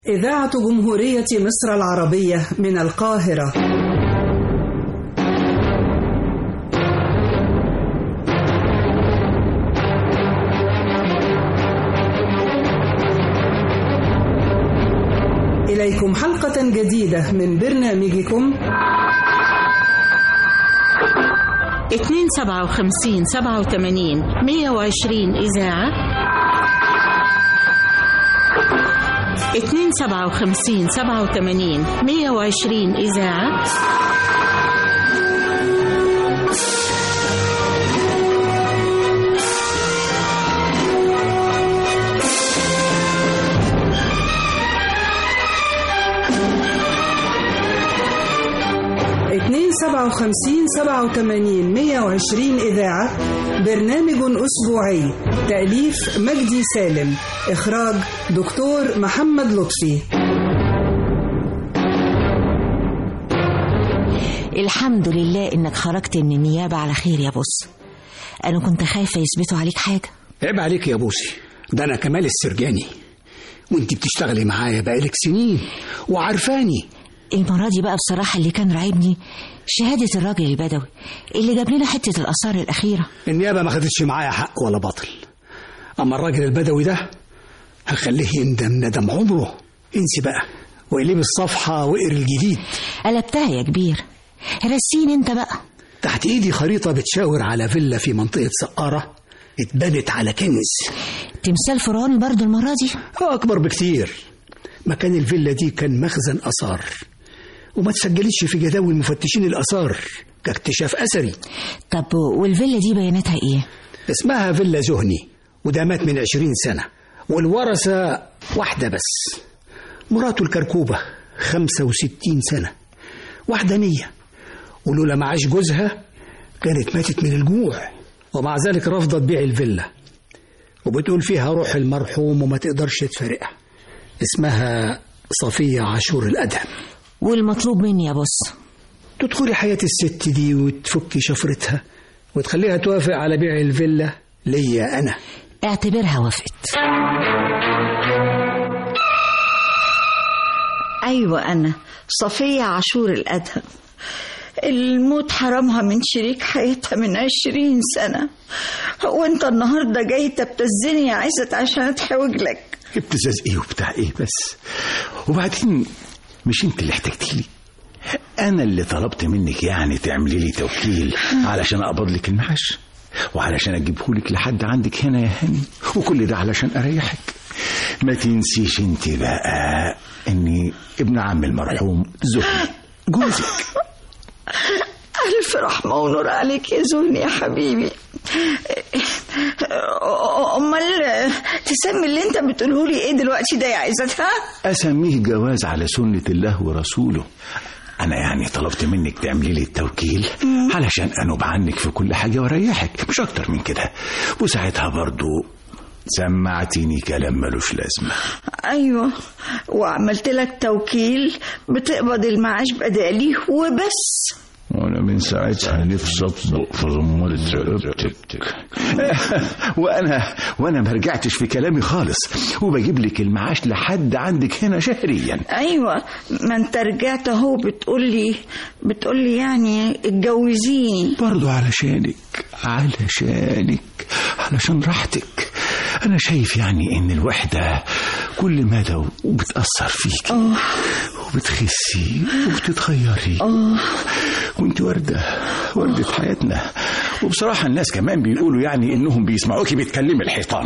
إذاعة جمهورية مصر العربية من القاهرة إليكم حلقة جديدة من برنامجكم اتنين سبعة وخمسين سبعة وثمانين مية وعشرين إذاعة اتنين سبعة وخمسين سبعة وثمانين مية وعشرين إذاعة اتنين سبعة وخمسين سبعة وثمانين مية وعشرين إذاعة برنامج أسبوعي تأليف مجدي سالم إخراج دكتور محمد لطفي الحمد لله انك خرجت من النيابة على خير يا بص انا كنت خايفة يثبتوا عليك حاجة عيب عليك يا بوسي ده انا كمال السرجاني وانت بتشتغلي معايا بقالك سنين وعارفاني المرة دي بقى بصراحة اللي كان راعبني شهادة الراجل البدوي اللي جاب لنا حتة الآثار الأخيرة النيابة ما خدتش معايا حق ولا باطل اما الراجل البدوي ده هخليه يندم ندم عمره انسي بقى وقلب الصفحة واقري الجديد قلبتها يا كبير رسيني انت بقى تحت ايدي خريطة بتشاور على فيلا في منطقة سقارة اتبنت على كنز تمثال فرعوني برضو المرة دي أكبر بكتير مكان الفيلا دي كان مخزن آثار وما تسجلتش في جداول مفتشين الآثار كاكتشاف أثري طب والفيلا دي بياناتها ايه اسمها فيلا زهني وده مات من عشرين سنة والورثة واحدة بس مراته الكركوبة خمسة وستين سنة وحدانية ولولا معاش جوزها كانت ماتت من الجوع ومع ذلك رافضة تبيع الفيلا وبتقول فيها روح المرحوم وما تقدرش تفارقها اسمها صفية عاشور الأدهم والمطلوب مني يا بص تدخلي حياة الست دي وتفكي شفرتها وتخليها توافق على بيع الفيلا ليا أنا اعتبرها وافقت أيوة أنا صفية عاشور الأدهم الموت حرمها من شريك حياتها من عشرين سنة وانت النهاردة جاي تبتزني يا عزت عشان اتحوج لك ابتزاز ايه وبتاع ايه بس وبعدين مش انت اللي احتجتي لي انا اللي طلبت منك يعني تعملي لي توكيل علشان اقبض لك المعاش وعلشان اجيبه لك لحد عندك هنا يا هاني وكل ده علشان اريحك ما تنسيش انت بقى اني ابن عم المرحوم زهري جوزك ألف رحمة ونور عليك يا زهني يا حبيبي أمال تسمي اللي أنت بتقوله لي إيه دلوقتي ده يا عزت ها؟ اسميه جواز على سنة الله ورسوله انا يعني طلبت منك تعملي لي التوكيل علشان انوب عنك في كل حاجة واريحك مش اكتر من كده وساعتها برضو سمعتيني كلام ملوش لازمة أيوة وعملت لك توكيل بتقبض المعاش بدالي وبس وانا من ساعتها نفسي اطبق في رمالة رقبتك وانا وانا ما رجعتش في كلامي خالص وبجيب لك المعاش لحد عندك هنا شهريا أيوة ما أنت رجعت أهو بتقول لي بتقول لي يعني اتجوزيني برضو علشانك علشانك علشان راحتك انا شايف يعني ان الوحدة كل مدى وبتأثر فيك وبتخسي وبتتغيري وانت وردة وردة حياتنا وبصراحة الناس كمان بيقولوا يعني انهم بيسمعوكي بتكلمي الحيطان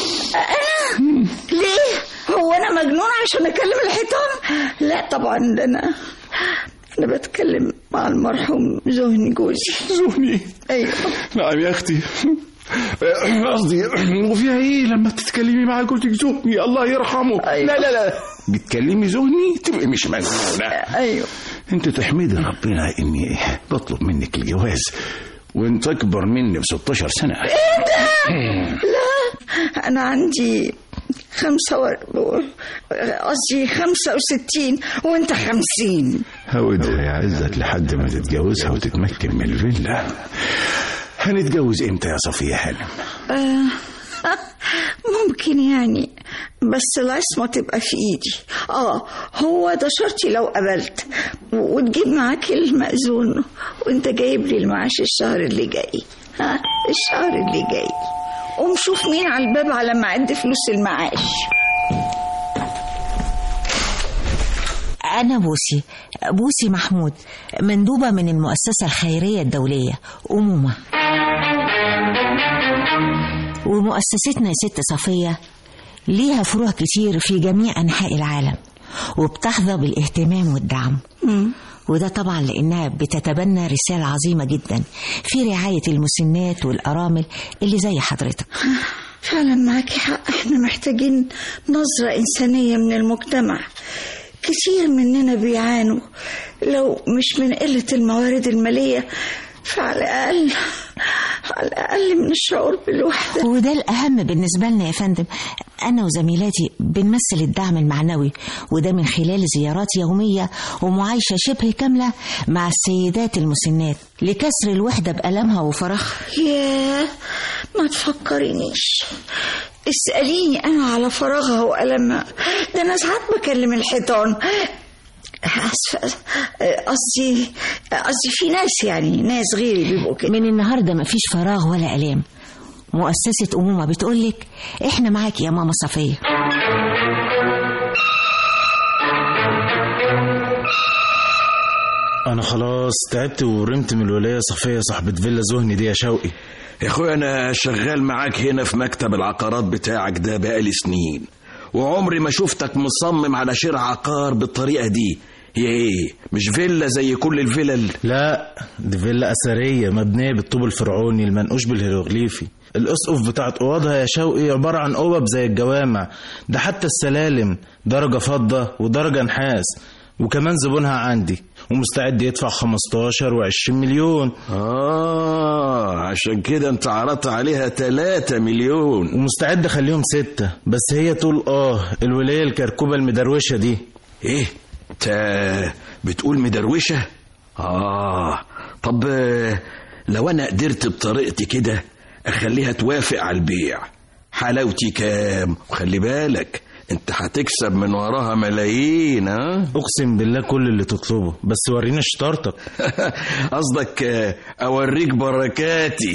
ليه؟ هو أنا مجنون عشان أكلم الحيطان؟ لا طبعا ده أنا أنا بتكلم مع المرحوم زهني جوزي زهني أيوة نعم يا اختي قصدي وفيها ايه لما تتكلمي مع جوزك زهني الله يرحمه أيوة. لا لا لا بتكلمي زهني تبقي مش مجنونه أيوة انت تحمدي ربنا اني بطلب منك الجواز وانت اكبر مني ب 16 سنه أنا عندي خمسة و... قصدي خمسة وستين وأنت خمسين هودها يا عزت لحد ما تتجوزها وتتمكن من الفيلا هنتجوز امتى يا صفية هانم آه ممكن يعني بس العصمة تبقى في ايدي اه هو ده شرطي لو قبلت و- وتجيب معاك المأذون وانت جايب لي المعاش الشهر اللي جاي ها الشهر اللي جاي قوم شوف مين على الباب على ما اعد فلوس المعاش أنا بوسي بوسي محمود مندوبة من المؤسسة الخيرية الدولية أمومة ومؤسستنا يا ست صفية ليها فروع كتير في جميع أنحاء العالم وبتحظى بالاهتمام والدعم وده طبعا لأنها بتتبنى رسالة عظيمة جدا في رعاية المسنات والأرامل اللي زي حضرتك فعلا معاكي حق احنا محتاجين نظرة إنسانية من المجتمع كتير مننا بيعانوا لو مش من قلة الموارد المالية فعلى الأقل على الأقل من الشعور بالوحدة وده الأهم بالنسبة لنا يا فندم أنا وزميلاتي بنمثل الدعم المعنوي وده من خلال زيارات يومية ومعايشة شبه كاملة مع السيدات المسنات لكسر الوحدة بألمها وفرحها ياه ما تفكرينيش اسأليني أنا على فراغها وألمها ده أنا ساعات بكلم الحيطان أسفة قصدي قصدي في ناس يعني ناس غيري بيبقوا كده من النهاردة مفيش فراغ ولا ألام مؤسسة أمومة بتقولك إحنا معاك يا ماما صفية انا خلاص تعبت ورمت من الولايه صفيه صاحبه فيلا زهني دي يا شوقي يا اخويا انا شغال معاك هنا في مكتب العقارات بتاعك ده بقالي سنين وعمري ما شفتك مصمم على شراء عقار بالطريقه دي هي ايه مش فيلا زي كل الفلل لا دي فيلا اثريه مبنيه بالطوب الفرعوني المنقوش بالهيروغليفي الاسقف بتاعت اوضها يا شوقي عباره عن قبب زي الجوامع ده حتى السلالم درجه فضه ودرجه نحاس وكمان زبونها عندي ومستعد يدفع 15 و20 مليون اه عشان كده انت عرضت عليها 3 مليون ومستعد اخليهم ستة بس هي تقول اه الولايه الكركوبه المدروشه دي ايه انت بتقول مدروشه اه طب آه، لو انا قدرت بطريقتي كده اخليها توافق على البيع حلاوتي كام وخلي بالك انت هتكسب من وراها ملايين ها اقسم بالله كل اللي تطلبه بس وريني شطارتك قصدك آه، اوريك بركاتي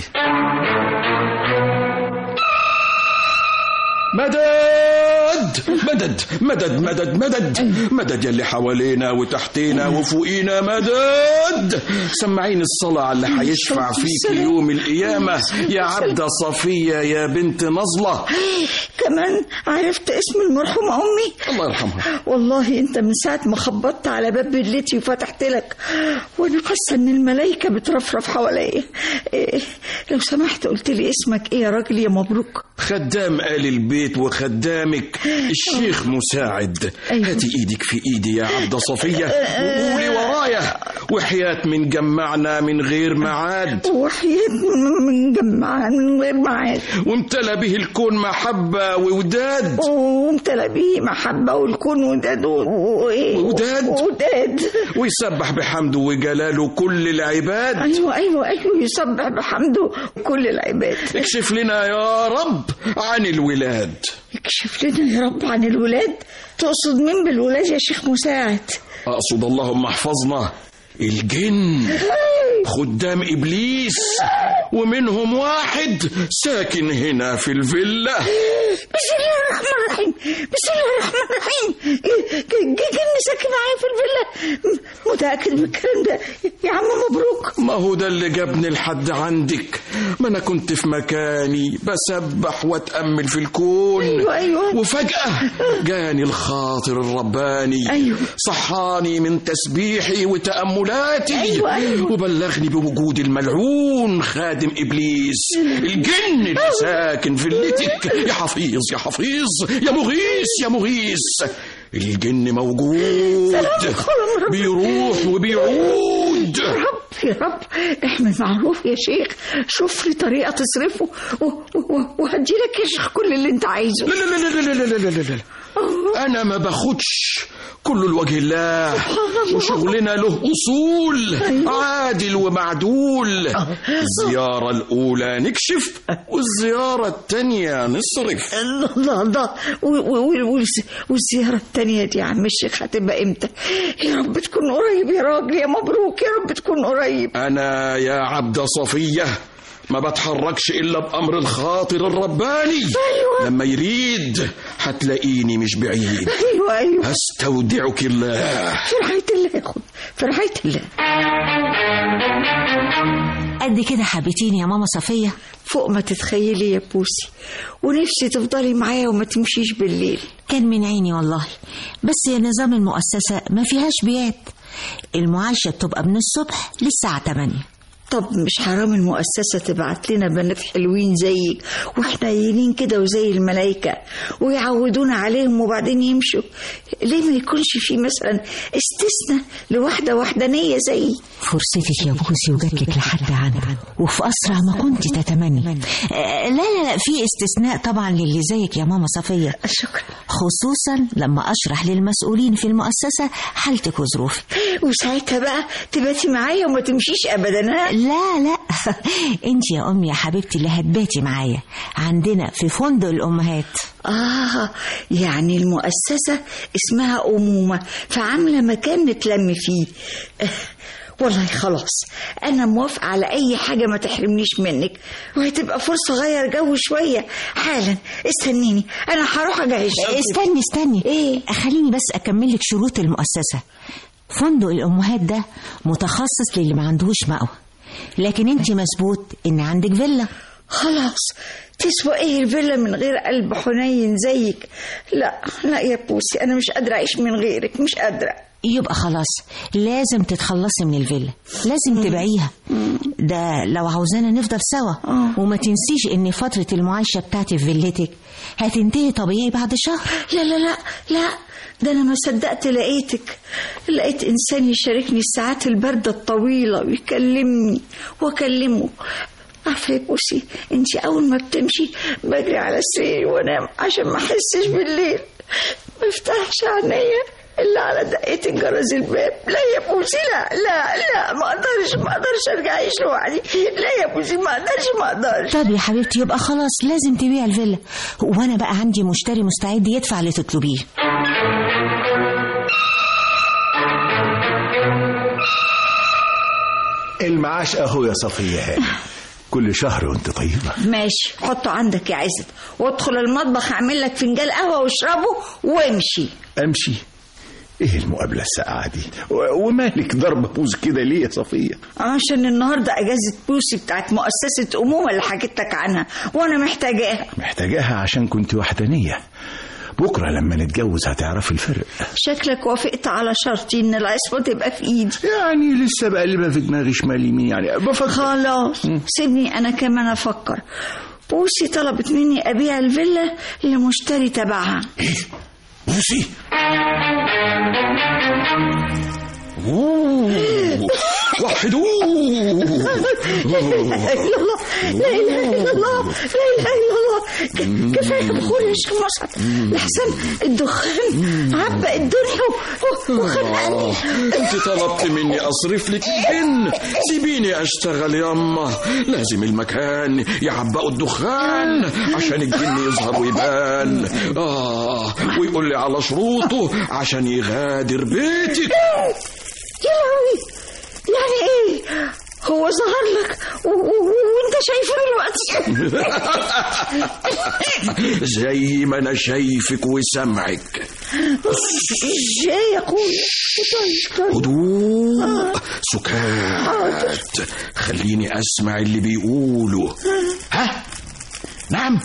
مدد مدد مدد مدد مدد مدد يلي حوالينا وتحتينا وفوقينا مدد سمعين الصلاة على اللي هيشفع فيك يوم القيامة يا عبدة صفية يا بنت نظلة كمان عرفت اسم المرحومة أمي الله يرحمها والله انت من ساعة ما خبطت على باب فيلتي وفتحت لك وانا حاسة ان الملايكة بترفرف حواليا إيه لو سمحت قلت لي اسمك ايه يا راجل يا مبروك خدام آل البيت وخدامك الشيخ مساعد أيوة. هاتي ايدك في ايدي يا عبدة صفية وقولي ورايا وحياة من جمعنا من غير معاد وحياة من- من جمعان من غير معاد وامتلى به الكون محبة ووداد وامتلى به محبة والكون وداد و- وايه وداد. وداد ويسبح بحمده وجلاله كل العباد ايوه ايوه ايوه يسبح بحمده كل العباد اكشف لنا يا رب عن الولاد اكشف لنا يا رب عن الولاد تقصد مين بالولاد يا شيخ مساعد أقصد اللهم احفظنا الجن خدام إبليس ومنهم واحد ساكن هنا في الفيلا بسم الله الرحمن الرحيم بسم الله الرحمن الرحيم جن ساكن معايا في الفيلا م- متأكد من الكلام ده يا عم مبروك ما هو ده اللي جابني لحد عندك ما أنا كنت في مكاني بسبح وأتأمل في الكون أيوة، أيوة. وفجأة جاني الخاطر الرباني أيوة. صحاني من تسبيحي وتأملاتي أيوة، أيوة. وبلغني بوجود الملعون خادم إبليس الجن اللي ساكن في اللتك يا حفيظ يا حفيظ يا مغيث يا مغيث الجن موجود بيروح وبيعود يا رب يا رب احمد معروف يا شيخ شوف لي طريقة تصرفه و- و- وهدي لك يا شيخ كل اللي انت عايزه لا لا لا لا لا لا لا لا لا لا انا ما باخدش كل الوجه الله وشغلنا له اصول عادل ومعدول الزياره الاولى نكشف والزياره الثانيه نصرف الله الله الله و- و- و- والز- والزيارة التانية دي يا عم الشيخ هتبقى امتى يا رب تكون قريب يا راجل يا مبروك يا رب تكون قريب انا يا عبد صفيه ما بتحركش الا بامر الخاطر الرباني أيوة. لما يريد هتلاقيني مش بعيد ايوه ايوه استودعك الله في رعاية الله يا اخويا في رعاية الله قد كده حبيتيني يا ماما صفية فوق ما تتخيلي يا بوسي ونفسي تفضلي معايا وما تمشيش بالليل كان من عيني والله بس يا نظام المؤسسة ما فيهاش بيات المعاشة بتبقى من الصبح للساعة 8 طب مش حرام المؤسسة تبعت لنا بنات حلوين زيك وحنينين كده وزي الملايكة ويعودونا عليهم وبعدين يمشوا ليه ما يكونش في مثلا استثناء لواحدة وحدانية زيي فرصتك يا بوسي وجاتلك لحد عنها وفي أسرع ما كنت تتمني آه، لا لا لا في استثناء طبعا للي زيك يا ماما صفية شكرا خصوصا لما أشرح للمسؤولين في المؤسسة حالتك وظروفك وساعتها بقى تباتي معايا وما تمشيش ابدا ها لا لا انت يا أمي يا حبيبتي اللي هتباتي معايا عندنا في فندق الأمهات اه يعني المؤسسة اسمها أمومة فعاملة مكان نتلم فيه آه، والله خلاص أنا موافقة على أي حاجة ما تحرمنيش منك وهتبقى فرصة أغير جو شوية حالا استنيني أنا هروح أجهز شنطتي. استني استني إيه؟ خليني بس أكمل لك شروط المؤسسة فندق الأمهات ده متخصص للي ما عندهوش مأوى لكن انت مظبوط ان عندك فيلا خلاص تسوى ايه الفيلا من غير قلب حنين زيك لا لا يا بوسي انا مش قادره اعيش من غيرك مش قادره يبقى خلاص لازم تتخلصي من الفيلا لازم تبيعيها ده لو عاوزانا نفضل سوا آه. وما تنسيش ان فترة المعايشة بتاعتي في فيلتك هتنتهي طبيعي بعد شهر لا لا لا لا ده انا ما صدقت لقيتك لقيت انسان يشاركني الساعات البارده الطويله ويكلمني واكلمه عارفه يا بوسي انت اول ما بتمشي بجري على سريري وانام عشان ما احسش بالليل ما افتحش عينيا الا على دقيقة جرس الباب لا يا بوسي لا لا لا ما اقدرش ما اقدرش ارجع اعيش لوحدي لا يا بوسي ما اقدرش ما اقدرش طب يا حبيبتي يبقى خلاص لازم تبيع الفيلا وانا بقى عندي مشتري مستعد يدفع اللي تطلبيه المعاش اهو يا صفية هاني كل شهر وانت طيبة ماشي حطه عندك يا عزت وادخل المطبخ اعمل لك فنجان قهوه واشربه وامشي امشي ايه المقابلة الساعة دي و- ومالك ضربة بوز كده ليه يا صفية عشان النهارده اجازه بوسي بتاعت مؤسسه امومه اللي حكيت لك عنها وانا محتاجاها محتاجاها عشان كنت وحدانية بكرة لما نتجوز هتعرفي الفرق شكلك وافقت على شرطي ان العصمه تبقى في ايدي يعني لسه بقلبها في دماغي شمال يمين يعني بفكر خلاص سيبني انا كمان افكر بوسي طلبت مني ابيع الفيلا لمشتري تبعها بوسي أوه. وحدوه لا اله الا الله لا اله الا الله لا اله الا الله ك- كفايه بخور يا شيخ مصعب لحسن الدخان عبق الدنيا و- و- وخنقني انت طلبت مني اصرف لك الجن سيبيني اشتغل ياما لازم المكان يعبقوا الدخان عشان الجن يظهر ويبان اه ويقول لي على شروطه عشان يغادر بيتك يا لهوي يعني ايه هو ظهر لك و- و- وانت شايفه دلوقتي زي ما انا شايفك وسمعك ازاي يا اخويا طيب طيب هدوء سكات خليني اسمع اللي بيقولوا ها نعم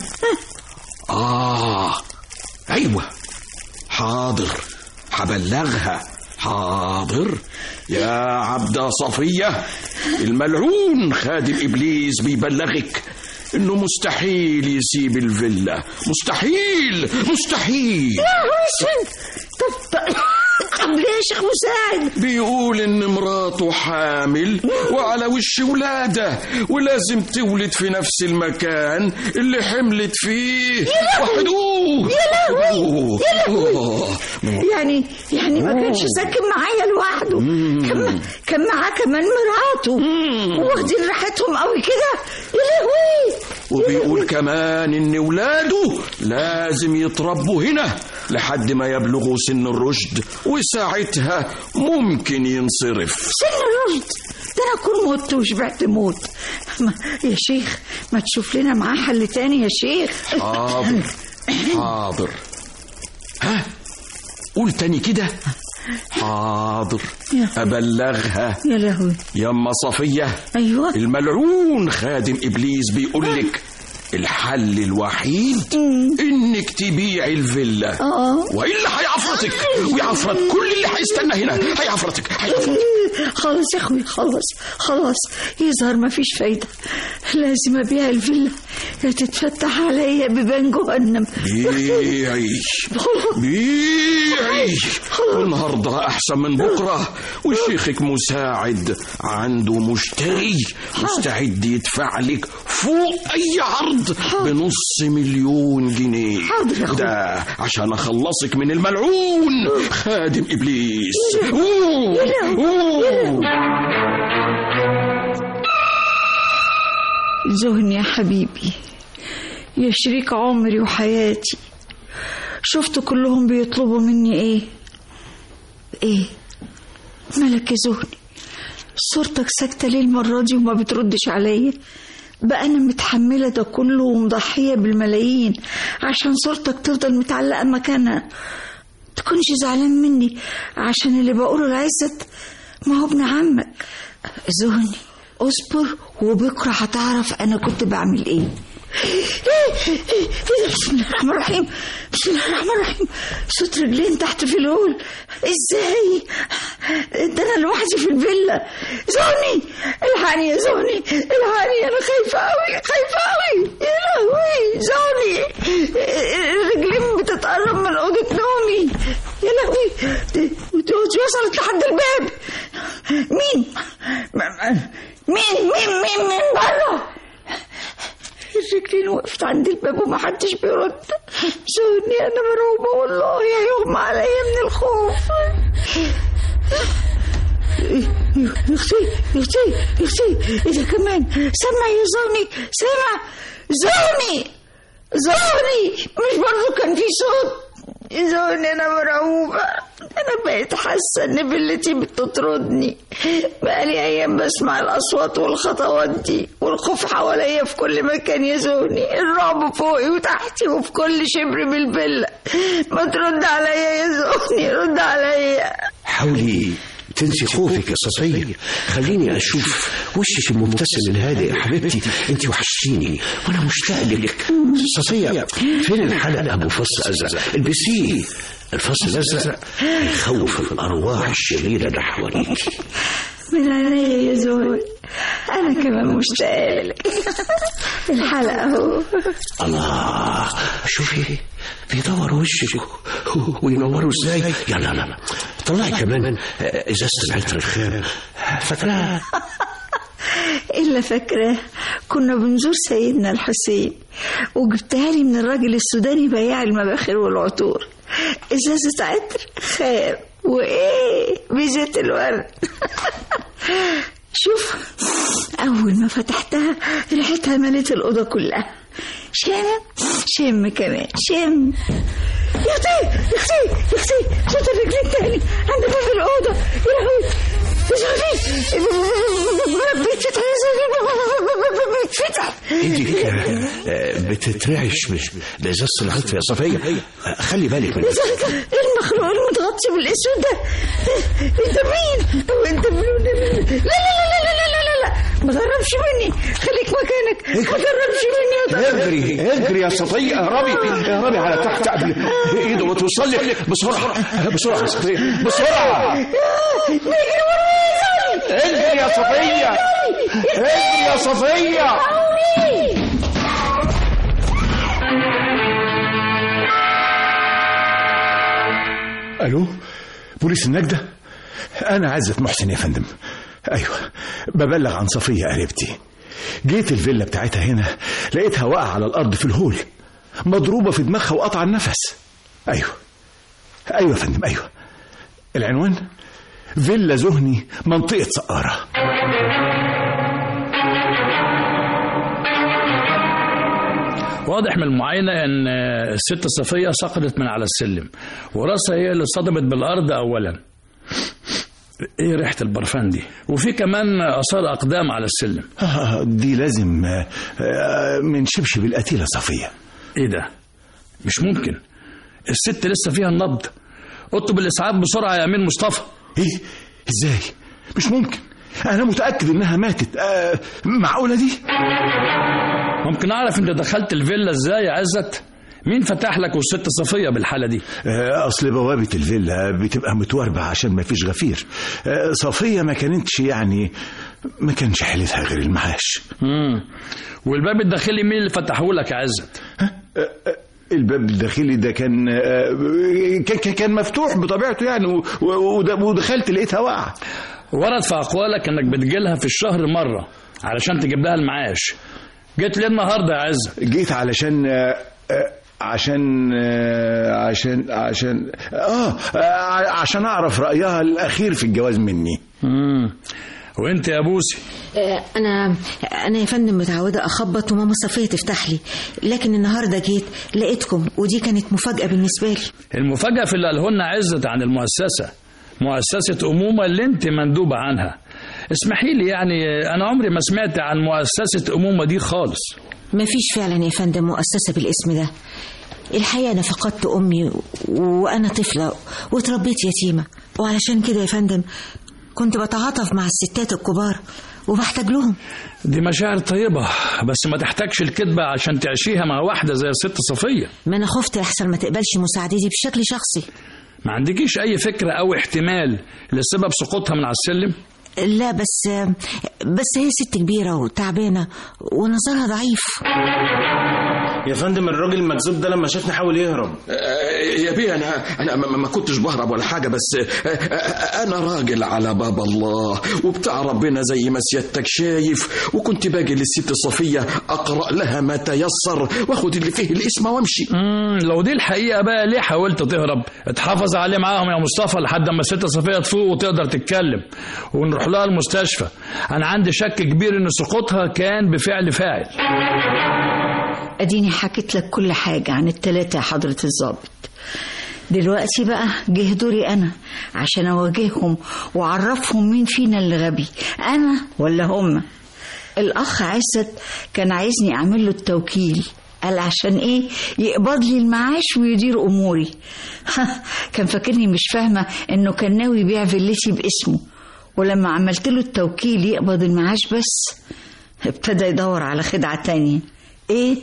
اه ايوه حاضر هبلغها حاضر يا عبد صفية الملعون خادم إبليس بيبلغك إنه مستحيل يسيب الفيلا مستحيل مستحيل يا اسود طب طب طب ليه شيخ مساعد بيقول ان مراته حامل وعلى وش ولادة ولازم تولد في نفس المكان اللي حملت فيه وحدوه يا لهوي يا لهوي آه. يعني يعني ما كانش ساكن معايا لوحده كان كان معاه كمان مراته واخدين راحتهم قوي كده يا لهوي وبيقول كمان ان ولاده لازم يتربوا هنا لحد ما يبلغوا سن الرشد وساعتها ممكن ينصرف سن الرشد ده انا اكون مت وشبعت موت ما- يا شيخ ما تشوف لنا معاه حل تاني يا شيخ حاضر حاضر ها قول تاني كده حاضر أبلغها يا لهوي يما صفية ايوه الملعون خادم إبليس بيقولك الحل الوحيد إنك تبيعي الفيلا اه وإلا هيعفرتك ويعفرت كل اللي هيستنى هنا هيعفرتك هيعفرتك خلاص يا اخوي خلاص خلاص يظهر ما فيش فايدة لازم ابيع الفيلا يا تتفتح عليا بيبان جهنم بيعي بيعي النهارده احسن من بكره وشيخك مساعد عنده مشتري مستعد يدفع لك فوق اي عرض بنص مليون جنيه حاضر يا أخوي. ده عشان اخلصك من الملعون خادم ابليس أوه. أوه. زهني يا حبيبي يا شريك عمري وحياتي شفت كلهم بيطلبوا مني ايه ايه مالك يا زهني صورتك ساكتة ليه المرة دي وما بتردش عليا بقى أنا متحملة ده كله ومضحية بالملايين عشان صورتك تفضل متعلقة مكانها تكونش زعلان مني عشان اللي بقوله لعزت ما هو ابن عمك زهني اصبر وبكرة هتعرف أنا كنت بعمل إيه بسم الله الرحمن الرحيم بسم الله الرحمن الرحيم صوت رجلين تحت في الهول ازاي ده انا لوحدي في الفيلا زوني الحقني يا زوني الحقني انا خايفه قوي خايفه قوي يا لهوي زوني الرجلين بتتقرب من اوضه نومي يا لهوي دي وصلت لحد الباب مين مين مين مين مين بره الرجلين وقفت عند الباب ومحدش بيرد زوني انا مرعوبه والله هيغمى عليا من الخوف يا اختي يا اختي يا اختي ايه ده كمان سمع يا زوني سمع زوني زوني مش برضه كان في صوت زوني انا مرعوبه انا بقيت حاسه ان بلتي بتطردني بقالي ايام بسمع الاصوات والخطوات دي والخوف حواليا في كل مكان يا زوني الرعب فوقي وتحتي وفي كل شبر بالفيلا ما ترد عليا يا زوني رد عليا حاولي تنسي خوفك يا صفية خليني أشوف وشك المبتسم الهادئ يا حبيبتي أنت وحشتيني وأنا مشتاق لك صفية فين الحلق أبو فص أزرق البسيه الفص الأزرق يخوف الأرواح الشريرة اللي حواليك من عينيا يا زوني انا كمان مشتاقه لك الحلقه اهو الله شوفي بيدور وشك وينوروا ازاي يلا لا طلعي كمان ازازه العطر الخام فاكراها إلا فاكرة كنا بنزور سيدنا الحسين وجبتها لي من الراجل السوداني بياع المباخر والعطور إزازة عطر خام وإيه بزيت الورد شوف أول ما فتحتها ريحتها ملت الأوضة كلها شم شم كمان شم يا اختي يا اختي يا اختي صوت الرجلين تاني عند باب الأوضة يا لهوي بيتفتح بيتفتح ايدك آه، بتترعش مش بازازه العطر يا صفيه آه، خلي بالك من المخلوق المتغطي بالاسود ده انت مين وانت مين لا لا لا لا لا لا لا لا ما تقربش مني خليك مكانك ما تقربش مني ما تقربش اجري اجري يا صفيه اهربي اهربي على تحت قبل ايده ما توصل لك بسرعه بسرعه يا صفيه بسرعه بيجري ورايا يا زلمة. اجري يا صفيه اجري يا صفيه الو بوليس النجدة أنا عزت محسن يا فندم أيوة ببلغ عن صفية قريبتي جيت الفيلا بتاعتها هنا لقيتها واقعة على الأرض في الهول مضروبة في دماغها وقطع النفس أيوة أيوة يا فندم أيوة العنوان فيلا زهني منطقة سقارة واضح من المعاينة أن الست صفية سقطت من على السلم وراسها هي اللي صدمت بالأرض أولا ايه ريحة البرفان دي وفي كمان آثار أقدام على السلم آه دي لازم آه، آه، من شبشب القتيلة صفية ايه ده مش ممكن الست لسه فيها النبض اطلب الإسعاف بسرعة يا أمين مصطفى ايه ازاي مش ممكن انا متاكد انها ماتت آه معقوله دي ممكن أعرف أنت دخلت الفيلا إزاي يا عزت مين فتح لك والست صفية بالحالة دي آه اصل بوابه الفيلا بتبقى متوربه عشان ما فيش غفير آه صفيه ما كانتش يعني ما كانش حيلتها غير المعاش مم. والباب الداخلي مين اللي فتحه لك يا عزت الباب الداخلي ده كان آه، كان كان- كان مفتوح بطبيعته يعني و- و- ود- ودخلت لقيتها واقعه ورد في أقوالك إنك بتجيلها في الشهر مرة علشان تجيب لها المعاش جيت ليه النهاردة يا عزت جيت علشان آه، آه، عشان آه، عشان عشان اه آه، عشان اعرف رايها الاخير في الجواز مني مم. وانت يا بوسي آه، انا انا يا فندم متعوده اخبط وماما صفيه تفتح لي لكن النهارده جيت لقيتكم ودي كانت مفاجاه بالنسبه لي المفاجأة في اللي قالهن عزت عن المؤسسة مؤسسة أمومة اللي أنت مندوبة عنها اسمحي لي يعني أنا عمري ما سمعت عن مؤسسة أمومة دي خالص ما فيش فعلا يا فندم مؤسسه بالاسم ده الحقيقه انا فقدت امي و- وانا طفله وتربيت يتيمه وعلشان كده يا فندم كنت بتعاطف مع الستات الكبار وبحتاج لهم دي مشاعر طيبة بس ما تحتاجش الكذبة عشان تعيشيها مع واحدة زي الست صفية ما انا خفت احسن ما تقبلش مساعدتي بشكل شخصي ما عندكيش أي فكرة أو احتمال لسبب سقوطها من على السلم لا بس بس هي ست كبيره وتعبانه ونظرها ضعيف يا فندم الراجل المكذوب ده لما شافني حاول يهرب يا بيه انا انا ما ما كنتش بهرب ولا حاجه بس آه، آه، انا راجل على باب الله وبتاع ربنا زي ما سيادتك شايف وكنت باجي للست صفيه اقرا لها ما تيسر واخد اللي فيه الاسم وامشي مم لو دي الحقيقة بقى ليه حاولت تهرب اتحافظ عليه معاهم يا مصطفى لحد ما الست صفية تفوق وتقدر تتكلم ونروح لها المستشفى أنا عندي شك كبير إن سقوطها كان بفعل فاعل اديني حكيت لك كل حاجة عن التلاتة يا حضرة الضابط دلوقتي بقى جه دوري انا عشان اواجههم واعرفهم مين فينا اللي غبي انا ولا هم الاخ عزت كان عايزني اعمل له التوكيل قال عشان ايه يقبض لي المعاش ويدير اموري كان فاكرني مش فاهمه انه كان ناوي يبيع فيلتي باسمه ولما عملت له التوكيل يقبض المعاش بس ابتدى يدور على خدعه تانية ايه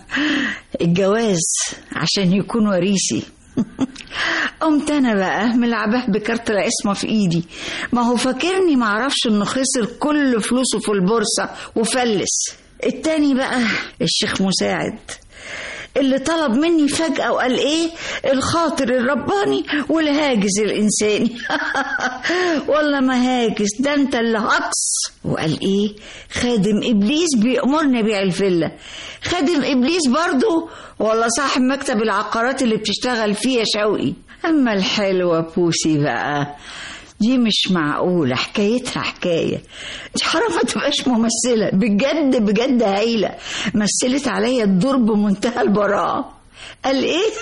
الجواز عشان يكون وريثي قمت انا بقى ملعباه بكارت العصمة في ايدي ما هو فاكرني معرفش انه خسر كل فلوسه في البورصة وفلس التاني بقى الشيخ مساعد اللي طلب مني فجأة وقال ايه الخاطر الرباني والهاجس الانساني والله ما هاجس ده انت اللي هقص وقال ايه خادم ابليس بيأمرني ابيع الفيلا خادم ابليس برضو ولا صاحب مكتب العقارات اللي بتشتغل فيه يا شوقي اما الحلوة بوسي بقى دي مش معقولة حكايتها حكاية دي حرام ما تبقاش ممثلة بجد بجد هايلة مثلت عليا الدور بمنتهى البراءة قال ايه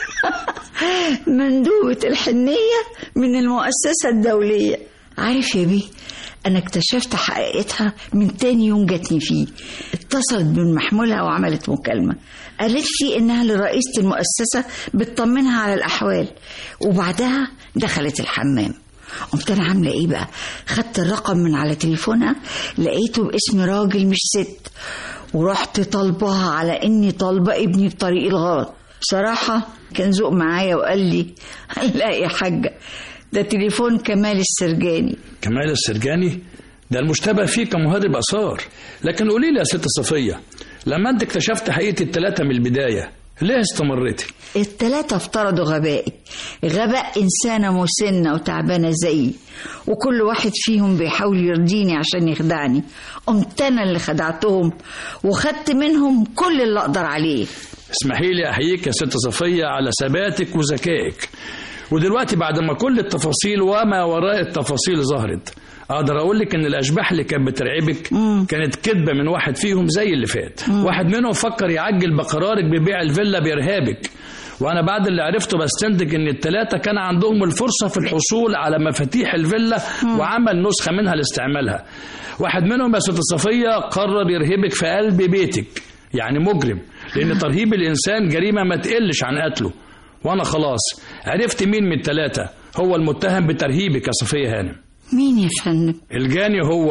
مندوبة الحنية من المؤسسة الدولية عارف يا بيه انا اكتشفت حقيقتها من تاني يوم جاتني فيه اتصلت بمحمولها وعملت مكالمة قالت لي انها لرئيسة المؤسسة بتطمنها على الاحوال وبعدها دخلت الحمام قمت انا عامله ايه بقى خدت الرقم من على تليفونها لقيته باسم راجل مش ست ورحت طالباها على اني طالبه ابني بطريق الغلط بصراحه كان ذوق معايا وقال لي لا يا حاجه ده تليفون كمال السرجاني كمال السرجاني ده المشتبه فيه كمهرب آثار لكن قولي لي يا ست صفية لما أنت اكتشفت حقيقة التلاتة من البداية ليه استمرتي التلاتة افترضوا غبائي غباء إنسانة مسنة وتعبانة زيي وكل واحد فيهم بيحاول يرضيني عشان يخدعني قمت أنا اللي خدعتهم وخدت منهم كل اللي أقدر عليه اسمحي لي احييك يا ست صفيه على ثباتك وذكائك ودلوقتي بعد ما كل التفاصيل وما وراء التفاصيل ظهرت اقدر اقول لك ان الاشباح اللي كانت بترعبك كانت كذبه من واحد فيهم زي اللي فات واحد منهم فكر يعجل بقرارك ببيع الفيلا بارهابك وانا بعد اللي عرفته بستنتج ان الثلاثه كان عندهم الفرصه في الحصول على مفاتيح الفيلا وعمل نسخه منها لاستعمالها واحد منهم يا ست صفيه قرر يرهبك في قلب بيتك يعني مجرم لان ترهيب الانسان جريمه ما تقلش عن قتله وانا خلاص عرفت مين من الثلاثه هو المتهم بترهيبك يا صفيه هانم مين يا فندم الجاني هو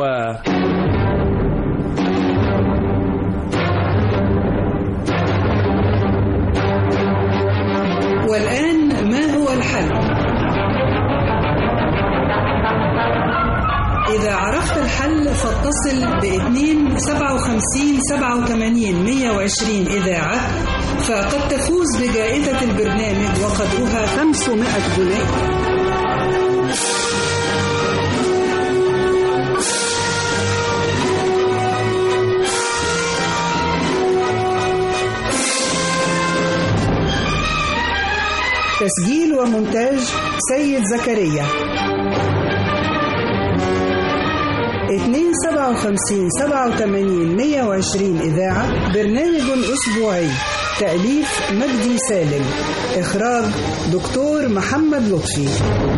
والآن ما هو الحل؟ إذا عرفت الحل فاتصل ب 2 57 87 120 إذاعة فقد تفوز بجائزة البرنامج وقدرها 500 جنيه تسجيل ومونتاج سيد زكريا 2 57 87 120 إذاعة برنامج أسبوعي تأليف مجدي سالم إخراج دكتور محمد لطفي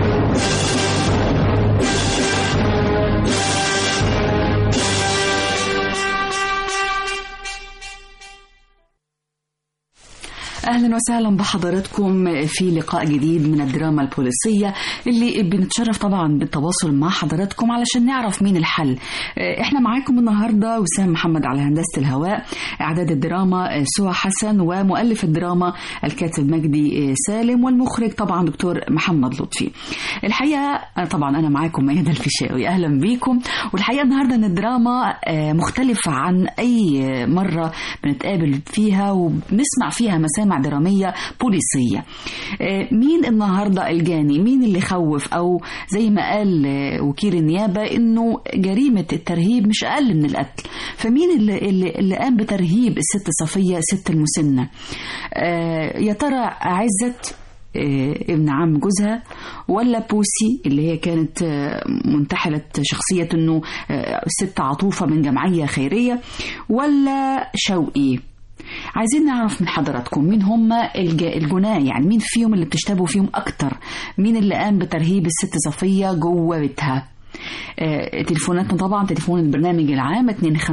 اهلا وسهلا بحضراتكم في لقاء جديد من الدراما البوليسيه اللي بنتشرف طبعا بالتواصل مع حضراتكم علشان نعرف مين الحل احنا معاكم النهارده وسام محمد على هندسه الهواء اعداد الدراما سوى حسن ومؤلف الدراما الكاتب مجدي سالم والمخرج طبعا دكتور محمد لطفي الحقيقه طبعا انا معاكم ميادة الفيشاوي اهلا بيكم والحقيقه النهارده ان الدراما مختلفه عن اي مره بنتقابل فيها وبنسمع فيها مسامع درامية بوليسية مين النهاردة الجاني مين اللي خوف أو زي ما قال وكيل النيابة إنه جريمة الترهيب مش أقل من القتل فمين اللي, اللي, اللي قام بترهيب الست صفية ست المسنة يا ترى عزت ابن عم جوزها ولا بوسي اللي هي كانت منتحلة شخصية انه ست عطوفة من جمعية خيرية ولا شوقي عايزين نعرف من حضراتكم مين هم الجناة يعني مين فيهم اللي بتشتبهوا فيهم أكتر مين اللي قام بترهيب الست صفية جوه بيتها آه تليفوناتنا طبعا تليفون البرنامج العام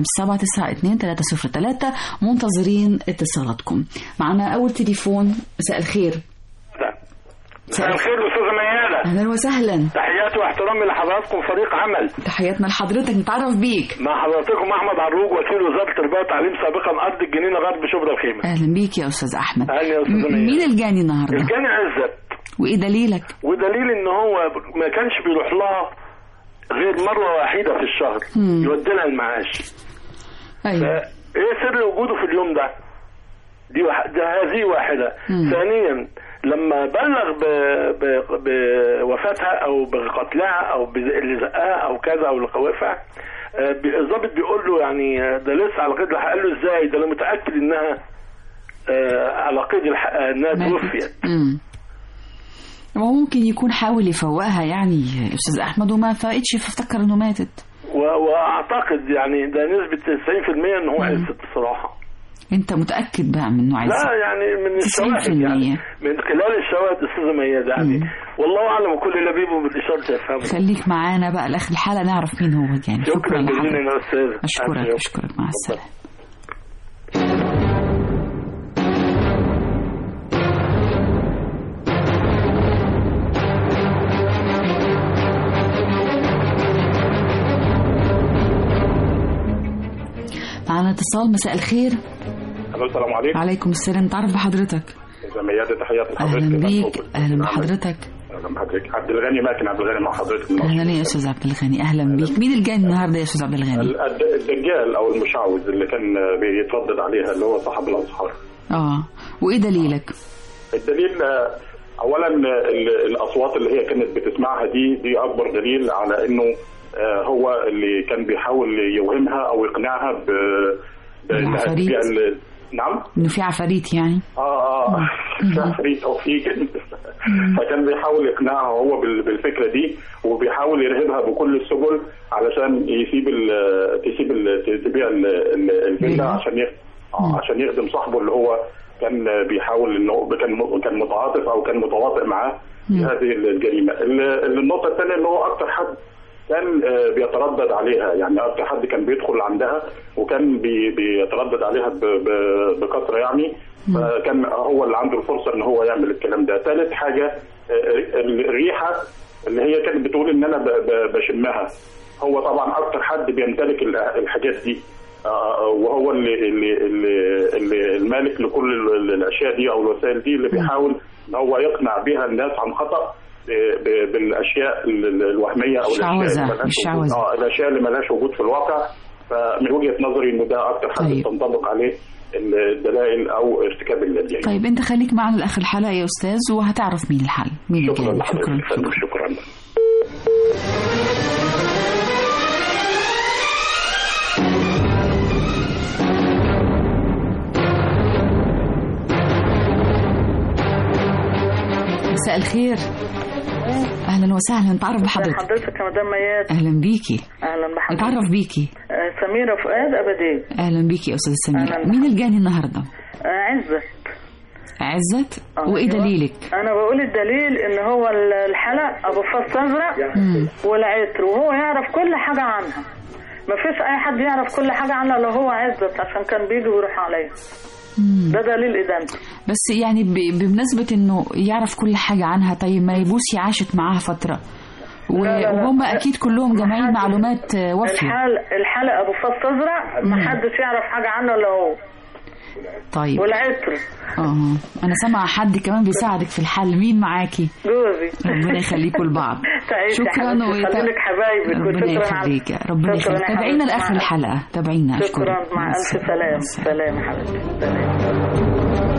257 منتظرين اتصالاتكم معنا أول تليفون مساء الخير مساء الخير استاذه ميادة اهلا وسهلا تحياتي واحترامي لحضراتكم فريق عمل تحياتنا لحضرتك نتعرف بيك مع حضراتكم احمد عروج وكيل وزاره التربيه والتعليم سابقا ارض الجنينه غرب شبرا الخيمه اهلا بيك يا استاذ احمد اهلا يا استاذه ميادة مين الجاني النهارده الجاني عزت وايه دليلك ودليل ان هو ما كانش بيروح لها غير مره واحده في الشهر يودي لها المعاش ايوه ايه سر وجوده في اليوم ده دي واحد ده هذه واحدة مم. ثانيا لما بلغ ب... ب... بوفاتها او بقتلها او اللي زقها او كذا او اللي خوفها الضابط بيقول له يعني ده لسه على قيد الحق قال له ازاي ده انا متاكد انها على قيد الحق انها توفيت هو ممكن يكون حاول يفوقها يعني استاذ احمد وما فاقتش فافتكر انه ماتت و... واعتقد يعني ده نسبه 90% ان هو عزت بصراحه انت متاكد بقى من انه عايز لا يعني من الشواهد يعني من خلال الشواهد استاذه ميادة يعني مم. والله اعلم وكل لبيب بالاشاره يفهمه خليك معانا بقى لاخر الحلقه نعرف مين هو يعني شكرا, شكرا جزيلا يا استاذ اشكرك اشكرك مع السلامه معنا اتصال مساء الخير السلام عليكم وعليكم السلام تعرف بحضرتك ميادة تحياتي لحضرتك اهلا بيك اهلا بحضرتك اهلا بحضرتك عبد الغني ماكن عبد الغني مع حضرتك اهلا يا استاذ عبد الغني اهلا بيك مين الجاني النهارده يا استاذ عبد الغني الدجال او المشعوذ اللي كان بيتردد عليها اللي هو صاحب الازهار اه وايه دليلك الدليل آه، اولا آه، ال- الاصوات اللي هي كانت بتسمعها دي دي اكبر دليل على انه آه، هو اللي كان بيحاول يوهمها او يقنعها ب بانها العفاريت. تبيع ال- نعم انه في عفاريت يعني اه اه في عفريت او في جن فكان بيحاول يقنعها هو بال- بالفكره دي وبيحاول يرهبها بكل السبل علشان يسيب ال تسيب ال تبيع ال- ال- الفيلا عشان يخ- آه، عشان يخدم صاحبه اللي هو كان بيحاول انه كان كان متعاطف او كان متواطئ معاه في هذه الجريمه ال- النقطه الثانيه ان هو اكتر حد كان آه، بيتردد عليها يعني اكتر حد كان بيدخل عندها وكان بي بيتردد عليها ب- ب- بكثره يعني فكان هو اللي عنده الفرصه ان هو يعمل الكلام ده ثالث حاجه آه، الريحه اللي هي كانت بتقول ان انا ب- ب- بشمها هو طبعا اكتر حد بيمتلك ال- الحاجات دي آه، وهو اللي اللي اللي, اللي المالك لكل ال- الاشياء دي او الوسائل دي اللي بيحاول ان هو يقنع بها الناس عن خطا ب- ب- بالاشياء ال- ال- الوهميه او الاشياء الشعوذة، اللي ملهاش وجود الشعوذة. اه الاشياء اللي ملهاش وجود في الواقع فمن وجهه نظري انه ده اكتر حد طيب. تنطبق عليه الدلائل او ارتكاب الجريمه طيب انت خليك معنا لاخر الحلقه يا استاذ وهتعرف مين الحل مين شكرا الجاني لحضرتك شكرا يا فندم، شكرا مساء الخير اهلا وسهلا نتعرف بحضرتك حضرتك يا مدام مياد اهلا بيكي اهلا بحضرتك نتعرف بيكي آه، سميرة فؤاد ابدي اهلا بيكي يا استاذ سمير أهلاً. مين الجاني النهارده آه، عزة عزت آه، وايه أيوة. دليلك انا بقول الدليل ان هو ال- الحلق ابو فص ازرق مم. والعطر وهو يعرف كل حاجة عنها مفيش اي حد يعرف كل حاجة عنها لو هو عزت عشان كان بيجي ويروح عليا ده دليل ادانته بس يعني ب- بمناسبة انه يعرف كل حاجة عنها طيب ما يبوسي عاشت معاها فترة و- لا، لا، لا. وهم اكيد كلهم جمعين معلومات آه، وافية الحلق الحلق ابو فص ازرق محدش يعرف حاجة عنه الا هو طيب والعطر اه انا سامعة حد كمان بيساعدك في الحل مين معاكي جوزي ربنا يخليكم لبعض تعيشي يا شكرا حبيبتي، ويت- خليلك حبايبك ربنا وشكرا على- يخليك ربنا شكراً يخليك يا تابعينا حبيبتي، لاخر مع- الحلقة تابعينا شكرا اشكرك مع الف سلام سلام يا حبيبتي سلام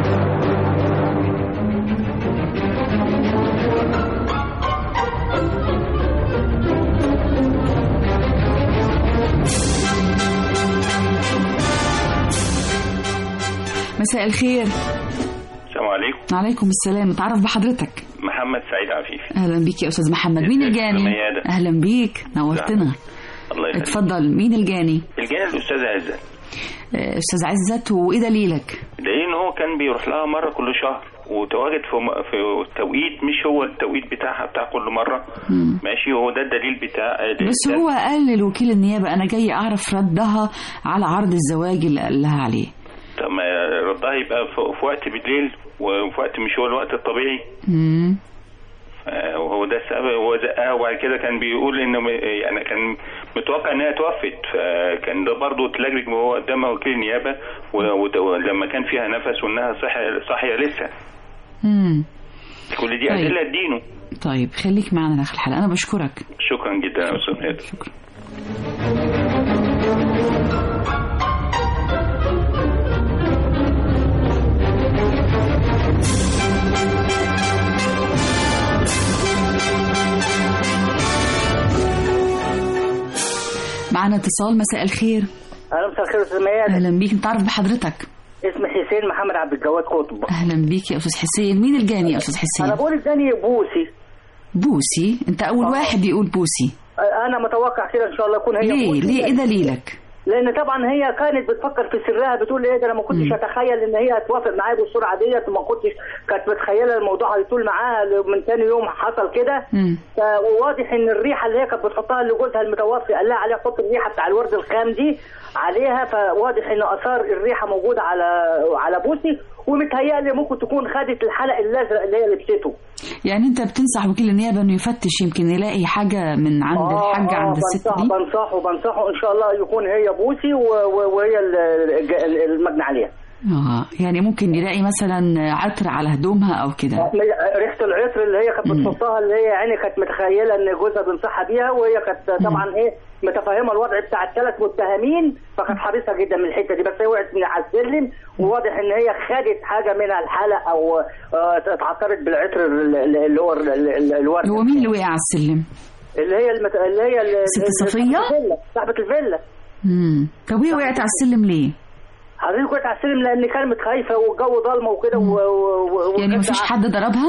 مساء الخير السلام عليكم عليكم السلام اتعرف بحضرتك محمد سعيد عفيفي اهلا بيك يا استاذ محمد مين ازيك يا الجاني ميادة؟ اهلا بيك نورتنا الله يخليك اتفضل مين الجاني الجاني الاستاذ عزت آه، استاذ عزت وايه دليلك لان هو كان بيروح لها مره كل شهر وتواجد في م- في توقيت مش هو التوقيت بتاعها بتاع كل مره مم. ماشي هو ده الدليل بتاع بس ده- هو قال للوكيل النيابة أنا جاي أعرف ردها على عرض الزواج اللي قال لها عليه طب ما ردها يبقى في في وقت بالليل وفي وقت مش هو الوقت الطبيعي مم. آه، وهو ده السبب هو زقها وبعد كده كان بيقول انه م- يعني كان متوقع انها توفت فكان ده برضه تلاجئ وهو قدام وكيل النيابه و- وت- ولما كان فيها نفس وانها صحيه صحيه لسه مم. كل دي طيب. ادله تدينه طيب خليك معنا لاخر الحلقة أنا بشكرك شكرا جدا يا استاذ مهدي شكرا معنا اتصال مساء الخير اهلا مساء الخير استاذ ميادة اهلا بيك نتعرف بحضرتك اسمي حسين محمد عبد الجواد قطب اهلا بيك يا استاذ حسين مين الجاني يا استاذ انا حسين بقول الثاني بوسي بوسي انت اول واحد يقول بوسي انا متوقع كده ان شاء الله يكون هي ليه بوسي. ليه ايه دليلك لان طبعا هي كانت بتفكر في سرها بتقول ايه ده انا ما كنتش اتخيل ان هي هتوافق معايا بالسرعه ديت وما كنتش كانت متخيله الموضوع هيطول معاها من تاني يوم حصل كده مم. فواضح ان الريحه اللي هي كانت بتحطها لجوزها المتوفي قال لها عليها حط الريحه بتاع الورد الخام دي عليها فواضح ان اثار الريحه موجوده على على بوسي ومتهيألي ممكن تكون خدت الحلق الازرق اللي هي لبسته يعني انت بتنصح وكيل النيابه انه يفتش يمكن يلاقي حاجه من عند آه، الحاجه آه، عند الست بنصحه دي بنصحه بنصحه ان شاء الله يكون هي بوسي و- و- وهي ال- الج- المجني عليها اه يعني ممكن يلاقي مثلا عطر على هدومها او كده ريحه العطر اللي هي كانت بتحطها اللي هي يعني كانت متخيله ان جوزها بينصحها بيها وهي كانت طبعا ايه متفهمه الوضع بتاع الثلاث متهمين فكانت حريصه جدا من الحته دي بس هي وقعت من على السلم وواضح ان هي خدت حاجه من الحلق او آه، اتعثرت بالعطر ال- ال- اللي هو ال- ال- ال- الورد هو مين اللي وقع على السلم اللي هي المت... اللي هي ال- ست ال- صفية؟ صاحبة الفيلا صاحبة الفيلا امم طب وهي وقعت على السلم ليه حضرتك كنت على السلم لان كانت خايفه والجو ضلمه وكده و... و... و... يعني مفيش حد ضربها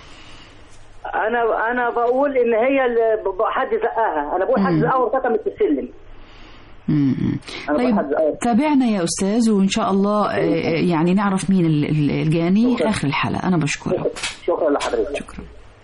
انا انا بقول ان هي اللي ب- ب- حد زقها انا بقول حد زقها وارتكمت في السلم مم. أنا طيب بحب- آه. تابعنا يا استاذ وان شاء الله آه، آه، يعني نعرف مين ال- ال- الجاني اخر الحلقه انا بشكرك شكرا لحضرتك شكرا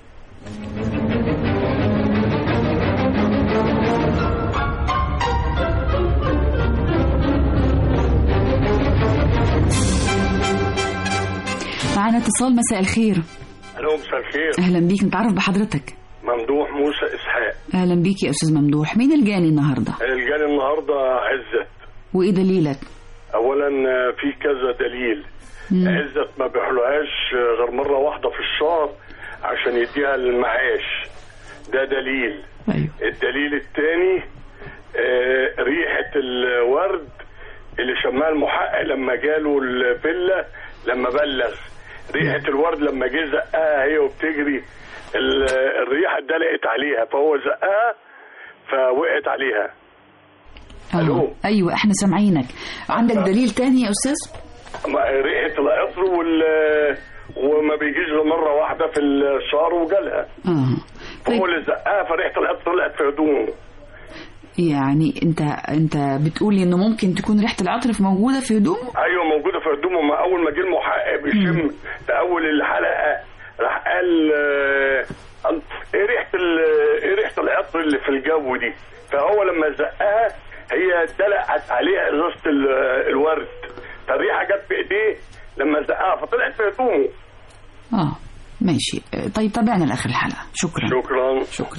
معنا اتصال مساء الخير الو مساء الخير اهلا بيك نتعرف بحضرتك ممدوح موسى اسحاق اهلا بيك يا استاذ ممدوح مين الجاني النهارده الجاني النهارده عزت وايه دليلك اولا آه، في كذا دليل مم. عزت ما بيحلوهاش آه، غير مره واحده في الشهر عشان يديها المعاش ده دليل أيوه. الدليل الثاني ريحه الورد اللي شمها المحقق لما جاله الفيلا لما بلغ ريحه الورد لما جه زقها هي وبتجري ال- الريحه اتدلقت عليها فهو زقها فوقعت عليها ألو. ايوه احنا سامعينك عندك دليل تاني يا استاذ ما- ريحه العطر وال وما بيجيش غير مره واحده في الشهر وجالها اه فهو اللي زقها فريحه العطر طلعت في هدومه يعني انت انت بتقولي انه ممكن تكون ريحه العطر موجوده في هدومه ايوه موجوده في هدومه ما اول ما جه المحقق بيشم في اول الحلقه راح قال آه، قال ايه ريحه ال- ايه ريحه العطر اللي في الجو دي فهو لما زقها هي دلقت عليها ازازه ال- الورد فالريحه جت في ايديه لما زقها فطلعت في هدومه اه ماشي آه، طيب تابعنا لاخر الحلقه شكرا شكرا شكرا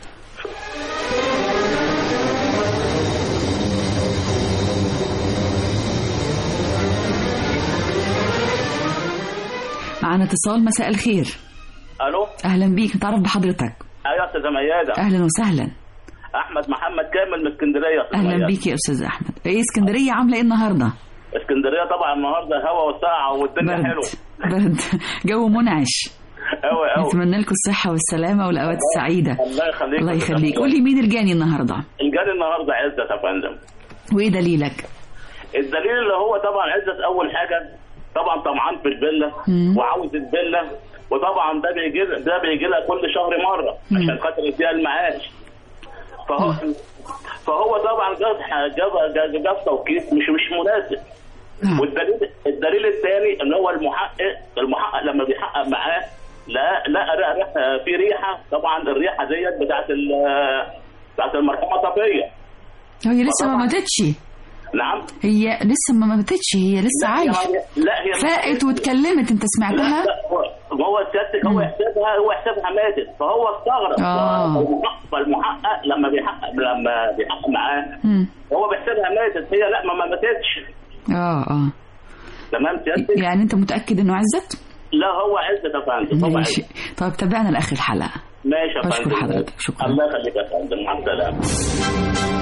معنا اتصال مساء الخير الو اهلا بيك نتعرف بحضرتك ايوه يا استاذه مياده اهلا وسهلا احمد محمد كامل من اسكندريه يا استاذه اهلا ميادة. بيك يا استاذ احمد ايه اسكندريه عامله ايه النهارده اسكندريه طبعا النهارده هوا وساعه والدنيا برد. حلوه برد جو منعش قوي قوي نتمنى لكم الصحه والسلامه والاوقات السعيده الله يخليك الله يخليك قول لي مين الجاني النهارده الجاني النهارده عزت يا فندم وايه دليلك الدليل اللي هو طبعا عزت اول حاجه طبعا طمعان في الفيلا مم. وعاوز الفيلا وطبعا ده بيجي ده بيجي لها كل شهر مره عشان خاطر يديها المعاش فهو فهو طبعا جاب جاب جاب, جاب توقيت مش مش مناسب والدليل الدليل الثاني ان هو المحقق المحقق لما بيحقق معاه لا لا لا ريحة في ريحه طبعا الريحه ديت بتاعت ال- بتاعت المرحومه صفيه هي لسه ما ماتتش نعم هي لسه ما ماتتش هي لسه لا، عايشه هي- لا هي فاقت واتكلمت انت سمعتها لا، هو- هو سيادتك هو يحسبها هو يحسبها ماتت فهو استغرب آه. فالمحقق- فالمحقق لما بيحقق لما بيحقق معاه مم. هو بيحسبها ماتت هي لا ما ما ماتتش اه اه تمام سيادتك يعني انت متاكد انه عزت لا هو عزت يا فندم هو ماشي عزت طيب تابعنا لاخر الحلقه ماشي يا بشكر فندم حضرتك، شكرا. الله يخليك يا فندم مع السلامه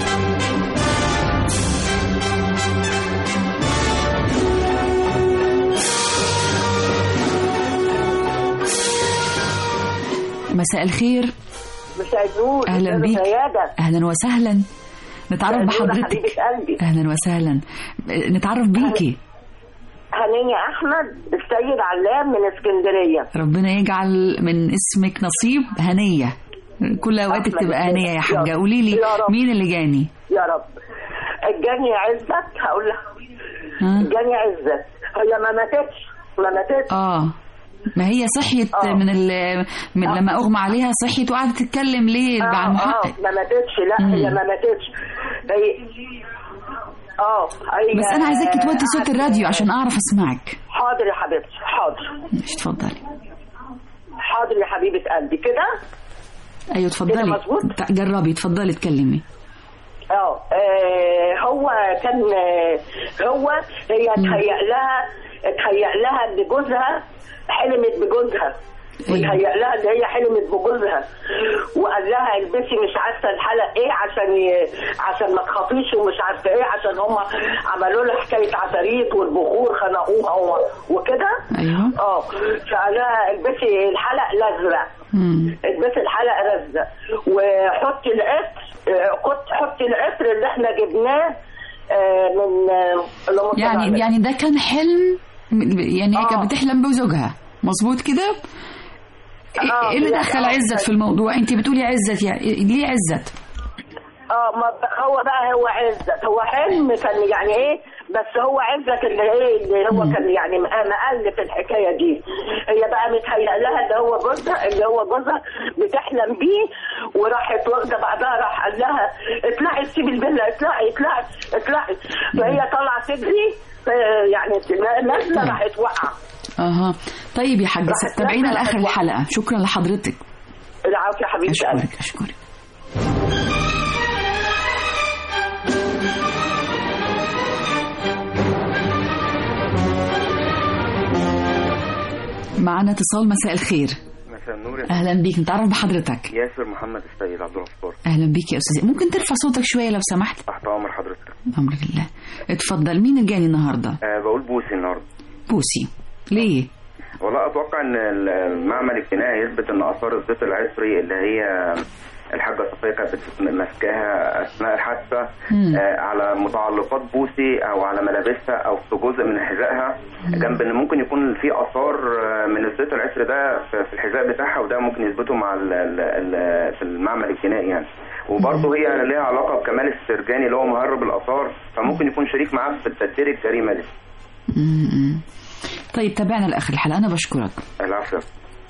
مساء الخير مساء النور اهلا أستاذة بيك ميادة. اهلا وسهلا نتعرف مساء النور يا بحضرتك حبيبة قلبي اهلا وسهلا نتعرف بيكي هنية احمد السيد علام من اسكندريه ربنا يجعل من اسمك نصيب هنيه كل اوقاتك أحمد تبقى هنيه يا حاجه يا رب. قولي لي يا رب. مين اللي جاني يا رب الجاني عزت هقول لك ها؟ الجاني عزت هي ما ماتتش ما ماتتش اه ما هي صحيت آه. من, ال من لما اغمى عليها صحيت وقعدت تتكلم ليه مع اه المحقق اه ما ماتتش لا مم. هي ما ماتتش هي اه هي بس انا عايزاكي توطي صوت الراديو عشان اعرف اسمعك حاضر يا حبيبتي حاضر مش اتفضلي حاضر يا حبيبه قلبي كده ايوه اتفضلي مظبوط؟ تع- جربي اتفضلي اتكلمي اه آه هو كان آه هو هي تهيأ لها تهيأ لها ان جوزها حلمت بجوزها وتهيأ لها ان هي حلمت بجوزها وقال لها البسي مش عارفه الحلق ايه عشان ي... عشان ما تخافيش ومش عارفه ايه عشان هم عملوا لها حكايه عفاريت والبخور خنقوها و... وكده ايوه اه فقال لها البسي الحلق الازرق البسي الحلق الازرق وحطي العطر آه، كنت حطي العطر اللي احنا جبناه آه، من آه، اللهم صل يعني على يعني ده كان حلم يعني هي كانت بتحلم بزوجها مظبوط كده آه، ايه اللي لا، دخل آه، عزت في الموضوع انت بتقولي عزت يعني ليه عزت اه ما ب- هو بقى هو عزت هو حلم كان يعني ايه بس هو عزت اللي ايه اللي هو كان يعني م- مألف الحكايه دي هي بقى متهيأ لها اللي هو جوزها اللي هو جوزها بتحلم بيه وراحت واخده بعدها راح قال لها اطلعي سيبي الفيلا اطلعي اطلعي اطلعي فهي طالعه تجري ف- يعني نازله راحت واقعه اها طيب يا حاج راحت تابعينا نازلة لاخر راحت الحلقه شكرا لحضرتك العافيه يا حبيبتي قلبي. اشكرك اشكرك معنا اتصال مساء الخير مساء النور يا اهلا بيك نتعرف بحضرتك ياسر محمد السيد عبد الغفار اهلا بيك يا استاذ ممكن ترفع صوتك شويه لو سمحت تحت امر حضرتك امر الله اتفضل مين اللي جاني النهارده أه بقول بوسي النهارده بوسي ليه والله اتوقع ان المعمل الجنائي يثبت ان اثار الزيت العطري اللي هي الحاجه صفيه كانت بت- ماسكاها اثناء الحادثه مم. آه على متعلقات بوسي او على ملابسها او في جزء من حذائها جنب ان ممكن يكون في اثار آه، من الزيت العطري ده في في الحذاء بتاعها وده ممكن يثبته مع ال ال ال في المعمل الجنائي يعني وبرضه هي ليها علاقه بكمال السرجاني اللي هو مهرب الاثار فممكن يكون شريك معاه في تدبير الجريمه دي م-م. طيب تابعنا لاخر الحلقه انا بشكرك العفو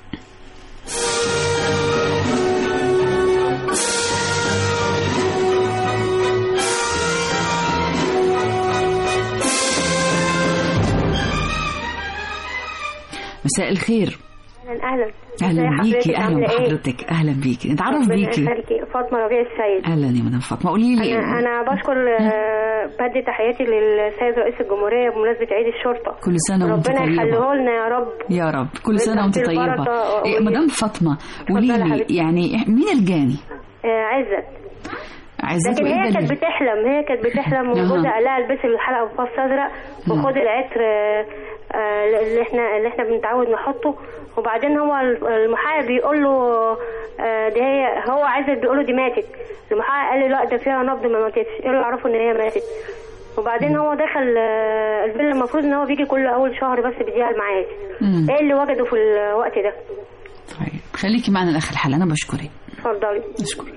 مساء الخير اهلا اهلا اهلا ازي بيكي حضرتك؟ اهلا عاملة إيه؟ بحضرتك اهلا بيكي نتعرف ربنا بيكي يخليكي. فاطمه ربيع السيد اهلا يا مدام فاطمه قولي لي انا انا بشكر آه، بدي تحياتي للسيد رئيس الجمهوريه بمناسبه عيد الشرطه كل سنه وانت ربنا طيبه يخليه لنا يا رب يا رب كل سنه وانت بالخير طيبه والبركة إيه وال- مدام فاطمه قولي اتفضلي يا لي حبيبتي. يعني إح- مين الجاني آه، عزت عزت لكن وايه هي كانت دليل بتحلم هي كانت بتحلم أها. وجوزها قال لها البسي الحلقه بفص ازرق وخدي العطر آه، آه، اللي احنا اللي احنا بنتعود نحطه وبعدين هو المحقق بيقول له آه، دي هي هو عايزك بيقول له دي ماتت المحقق قال له لا ده فيها نبض ما ماتتش ايه اللي عرفوا ان هي ماتت وبعدين هو دخل آه، الفيلا المفروض ان هو بيجي كل اول شهر بس بيديها المعاش مم. ايه اللي وجده في الوقت ده خليكي معنا لاخر الحلقه انا بشكرك اتفضلي اشكرك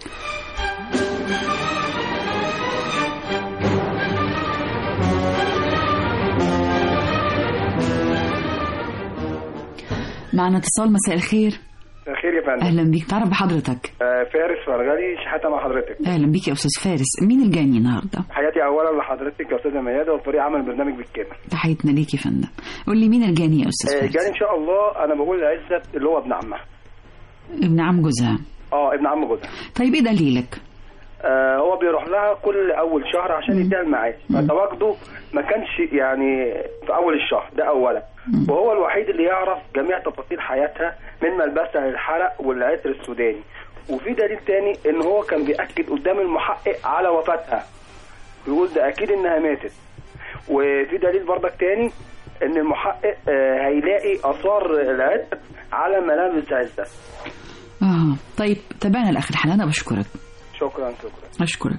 معنا اتصال مساء الخير خير يا فندم اهلا بيك تعرف بحضرتك آه، فارس فرغلي شحاته مع حضرتك اهلا بيك يا استاذ فارس مين الجاني النهارده حياتي اولا لحضرتك يا استاذه ميادة وفريق عمل برنامج بالكامل تحياتنا ليك يا فندم قول لي مين الجاني يا استاذ آه، فارس جاني ان شاء الله انا بقول لعزت اللي هو ابن عمها ابن عم جوزها اه ابن عم جوزها طيب ايه دليلك آه هو بيروح لها كل اول شهر عشان يديها المعاش فتواجده ما كانش يعني في اول الشهر ده اولا وهو الوحيد اللي يعرف جميع تفاصيل حياتها من ملبسها للحرق والعطر السوداني وفي دليل تاني ان هو كان بيأكد قدام المحقق على وفاتها بيقول ده اكيد انها ماتت وفي دليل برضك تاني ان المحقق آه، هيلاقي اثار العطر على ملابس عزت اه طيب تابعنا لاخر الحلقه انا بشكرك شكرا شكرا اشكرك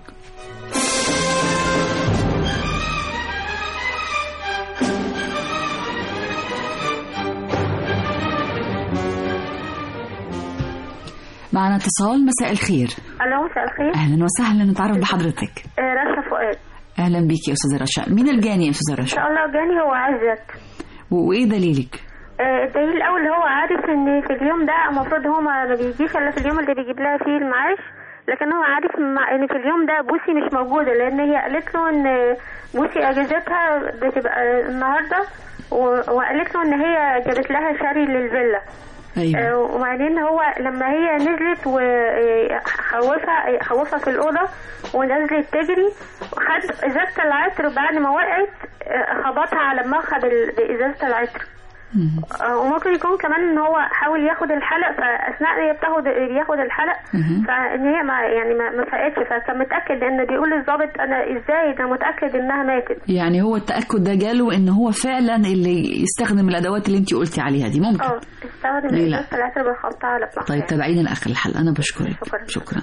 معنا اتصال مساء الخير الو مساء الخير اهلا وسهلا نتعرف بحضرتك آه، رشا فؤاد اهلا بيك يا استاذه رشا مين الجاني يا استاذه ان رشا شاء الله جاني هو عزت و- وايه دليلك آه، الدليل الاول هو عارف ان في اليوم ده المفروض هو ما بيجيش الا في اليوم اللي بيجيب لها فيه المعاش لكن هو عارف مع- ان في اليوم ده بوسي مش موجوده لان هي قالت له ان بوسي اجازتها بتبقى النهارده و- وقالت له ان هي جابت لها شاري للفيلا أيوة. آه، وبعدين هو لما هي نزلت وخوفها خوفها في الأوضة ونزلت تجري خد إزازة العطر بعد ما وقعت آه، خبطها على دماغها بال- بإزازة العطر آه، وممكن يكون كمان ان هو حاول ياخد الحلق فاثناء هي بتاخد بياخد الحلق فان هي ما يعني ما ما فاقتش فكان متاكد ان بيقول للظابط انا ازاي ده متاكد انها ماتت يعني هو التأكد ده جاله ان هو فعلا اللي يستخدم الادوات اللي انت قلتي عليها دي ممكن اه استخدم ليه لا؟ ازازه العطر بيحطها على دماغها طيب تابعينا لاخر الحلقة انا بشكرك شكرا. شكرا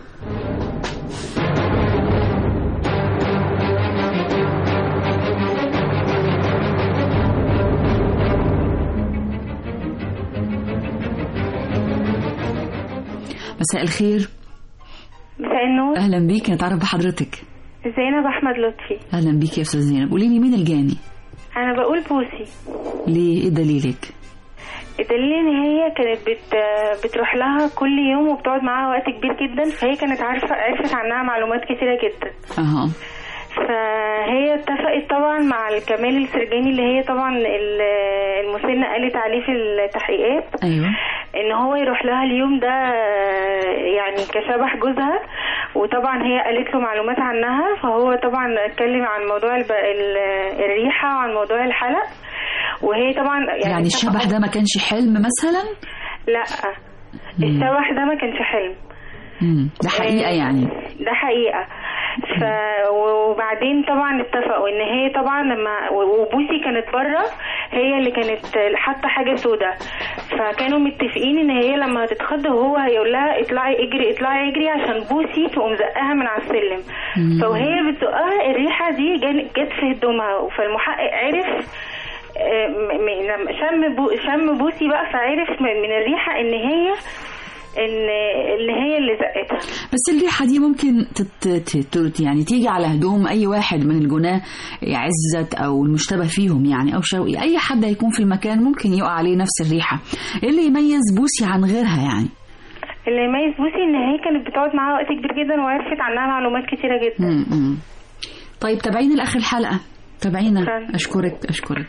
مساء الخير مساء النور اهلا بيك نتعرف بحضرتك زينب احمد لطفي اهلا بيك يا استاذ زينب قولي لي مين الجاني انا بقول بوسي ليه ايه دليلك الدليل ان هي كانت بت بتروح لها كل يوم وبتقعد معاها وقت كبير جدا فهي كانت عارفه عرفت عنها معلومات كتيره جدا اها فهي اتفقت طبعا مع الكمال السرجاني اللي هي طبعا ال- المسنة قالت عليه في التحقيقات ايوه ان هو يروح لها اليوم ده يعني كشبح جوزها وطبعا هي قالت له معلومات عنها فهو طبعا اتكلم عن موضوع الب... ال- الريحة وعن موضوع الحلق وهي طبعا يعني, يعني الشبح ده ما كانش حلم مثلا لا الشبح ده ما كانش حلم مم. ده حقيقة يعني ده حقيقة ف وبعدين طبعا اتفقوا ان هي طبعا لما وبوسي كانت بره هي اللي كانت حاطه حاجه سودا فكانوا متفقين ان هي لما هتتخض وهو هيقول لها اطلعي اجري اطلعي اجري عشان بوسي تقوم زقها من على السلم فوهي بتزقها الريحه دي جن- جت في هدومها فالمحقق عرف آه، م- م- لما شم بو شم بوسي بقى فعرف من من الريحه ان هي ان اللي هي اللي زقتها بس الريحة دي ممكن تت... تت... تت... يعني تيجي على هدوم أي واحد من الجناة عزت أو المشتبه فيهم يعني أو شوقي أي حد هيكون في المكان ممكن يقع عليه نفس الريحة إيه اللي يميز بوسي عن غيرها يعني اللي يميز بوسي ان هي كانت بتقعد معاها وقت كبير جدا وعرفت عنها معلومات كتيره جدا مم. مم. طيب تابعينا لآخر الحلقة تابعينا أشكرك أشكرك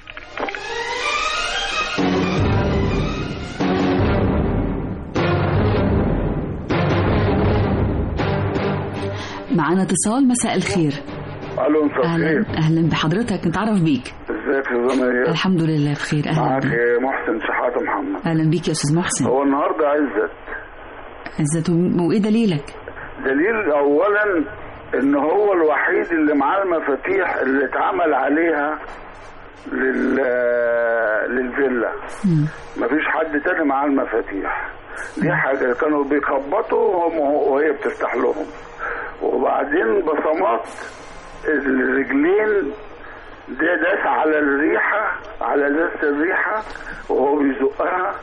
معانا اتصال مساء الخير الو مساء اهلا الخير اهلا بحضرتك نتعرف بيك ازيك يا زميلي الحمد لله بخير اهلا معاك بيك محسن شحاته محمد اهلا بيك يا استاذ محسن هو النهارده عزت عزت و- وايه دليلك دليل اولا ان هو الوحيد اللي معاه المفاتيح اللي اتعمل عليها لل للفيلا مفيش حد تاني معاه المفاتيح دي حاجه كانوا بيخبطوا هم وهي بتفتح لهم وبعدين بصمات الرجلين ده داس على الريحه على ازازه الريحه وهو بيزقها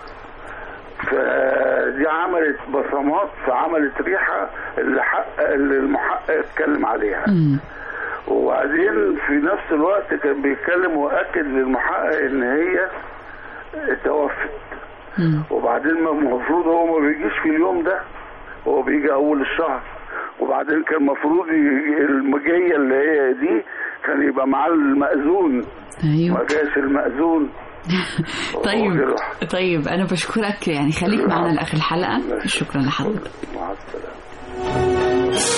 فدي عملت بصمات فعملت ريحه اللي حق اللي المحقق اتكلم عليها وبعدين في نفس الوقت كان بيتكلم واكد للمحقق ان هي توفت وبعدين ما المفروض هو ما بيجيش في اليوم ده هو بيجي اول الشهر وبعدين كان المفروض ي- المجيه اللي هي دي كان يبقى معاه المأذون ايوه ما جاش المأذون طيب طيب انا بشكرك يعني خليك معنا لاخر الحلقه شكرا لحضرتك مع السلامه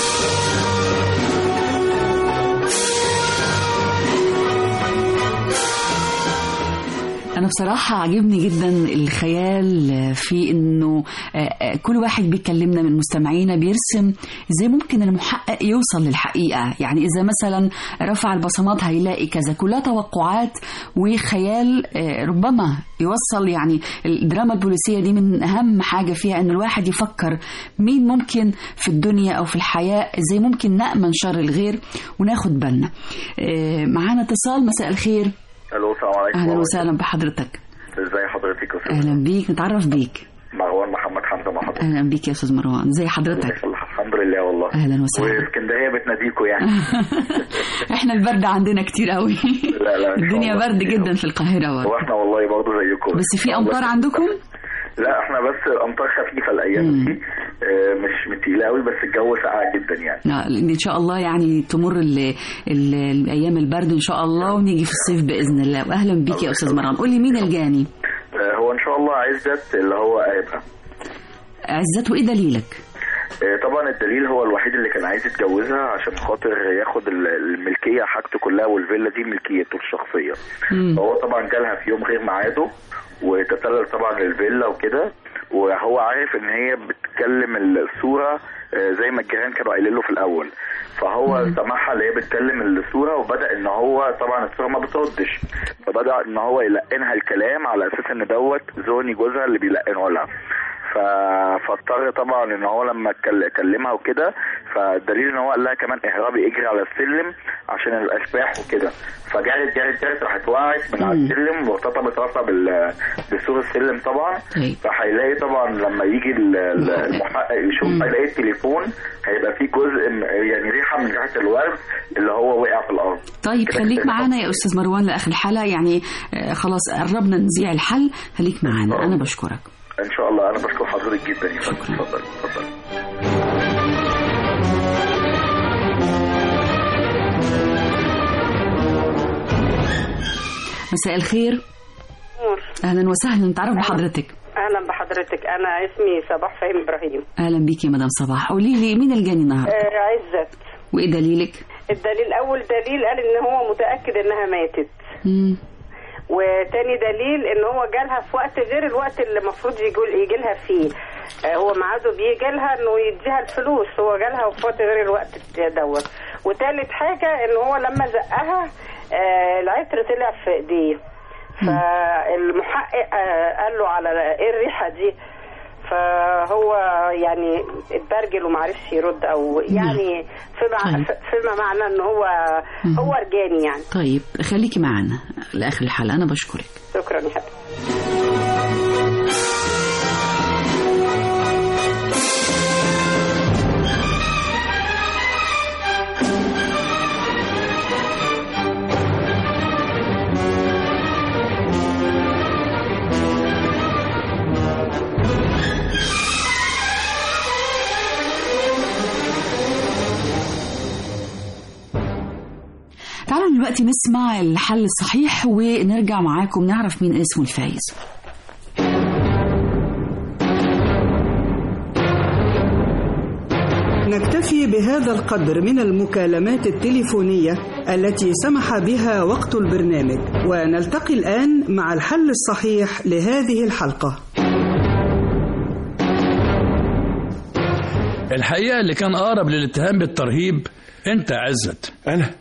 أنا بصراحة عجبني جدا الخيال في إنه آه، آه، كل واحد بيكلمنا من مستمعينا بيرسم إزاي ممكن المحقق يوصل للحقيقة يعني إذا مثلا رفع البصمات هيلاقي كذا كلها توقعات وخيال آه، ربما يوصل يعني الدراما البوليسية دي من أهم حاجة فيها إن الواحد يفكر مين ممكن في الدنيا أو في الحياة إزاي ممكن نأمن شر الغير وناخد بالنا آه، معانا اتصال مساء الخير الو السلام عليكم اهلا وسهلا بحضرتك ازي حضرتك يا استاذ اهلا بيك نتعرف بيك مروان محمد حمزه مع حضرتك اهلا بيك يا استاذ مروان زي حضرتك الحمد لله والله اهلا وسهلا واسكندريه بتناديكوا يعني احنا البرد عندنا كتير قوي لا لا إن شاء الدنيا الله. برد جدا في القاهره برضه. واحنا والله برضه زيكم بس في امطار عندكم لا احنا بس امطار خفيفه الايام دي آه، مش مش تقيله قوي بس الجو ساقع جدا يعني لا، ان شاء الله يعني تمر ال ال الايام البرد ان شاء الله ونيجي في الصيف باذن الله واهلا بيك يا استاذ مروان قول لي مين الجاني آه، هو ان شاء الله عزت اللي هو هيبقى عزت وايه دليلك آه، طبعا الدليل هو الوحيد اللي كان عايز يتجوزها عشان خاطر ياخد ال- الملكيه حاجته كلها والفيلا دي ملكيته الشخصيه هو طبعا جالها في يوم غير ميعاده وتسلل طبعا الفيلا وكده وهو عارف ان هي بتكلم الصوره آه، زي ما الجيران كانوا قايلين له في الاول فهو سمعها اللي هي بتكلم الصوره وبدا ان هو طبعا الصوره ما بتردش فبدا ان هو يلقنها الكلام على اساس ان دوت زوني جوزها اللي بيلقنه لها ف... فاضطر طبعا ان هو لما اتكل- كلمها وكده فالدليل ان هو قال لها كمان اهربي اجري على السلم عشان الاشباح وكده فجرت جرت جرت راحت وقعت من على السلم وارتطمت راسها بال... بسور السلم طبعا فهيلاقي طبعا لما يجي ال- ال- المحقق يشوف هيلاقي التليفون هيبقى فيه جزء م- يعني ريحه من ريحه الورد اللي هو وقع في الارض طيب كده خليك كده. معانا يا استاذ مروان لاخر الحلقه يعني آه، خلاص قربنا نذيع الحل خليك معانا انا بشكرك ان شاء الله انا بشكر حضرتك جدا يا فندم اتفضل اتفضل مساء الخير اهلا وسهلا نتعرف بحضرتك اهلا بحضرتك انا اسمي صباح فهيم ابراهيم اهلا بيكي يا مدام صباح قولي لي مين الجاني النهارده آه عزت وايه دليلك الدليل اول دليل قال ان هو متاكد انها ماتت مم. وتاني دليل ان هو جالها في وقت غير الوقت اللي المفروض يجي يجي لها فيه آه هو ميعاده بيجي لها انه يديها الفلوس هو جالها في وقت غير الوقت دوت وتالت حاجه ان هو لما زقها آه العطر طلع في ايديه فالمحقق آه قال له على ايه الريحه دي فهو يعني اتبرجل ومعرفش يرد او يعني فيما طيب. فيما معنى ان هو هو رجاني يعني طيب خليكي معانا لاخر الحلقه انا بشكرك شكرا يا حبيبي تعالوا دلوقتي نسمع الحل الصحيح ونرجع معاكم نعرف مين اسمه الفايز نكتفي بهذا القدر من المكالمات التليفونية التي سمح بها وقت البرنامج ونلتقي الآن مع الحل الصحيح لهذه الحلقة الحقيقة اللي كان أقرب للاتهام بالترهيب أنت يا عزت أنا؟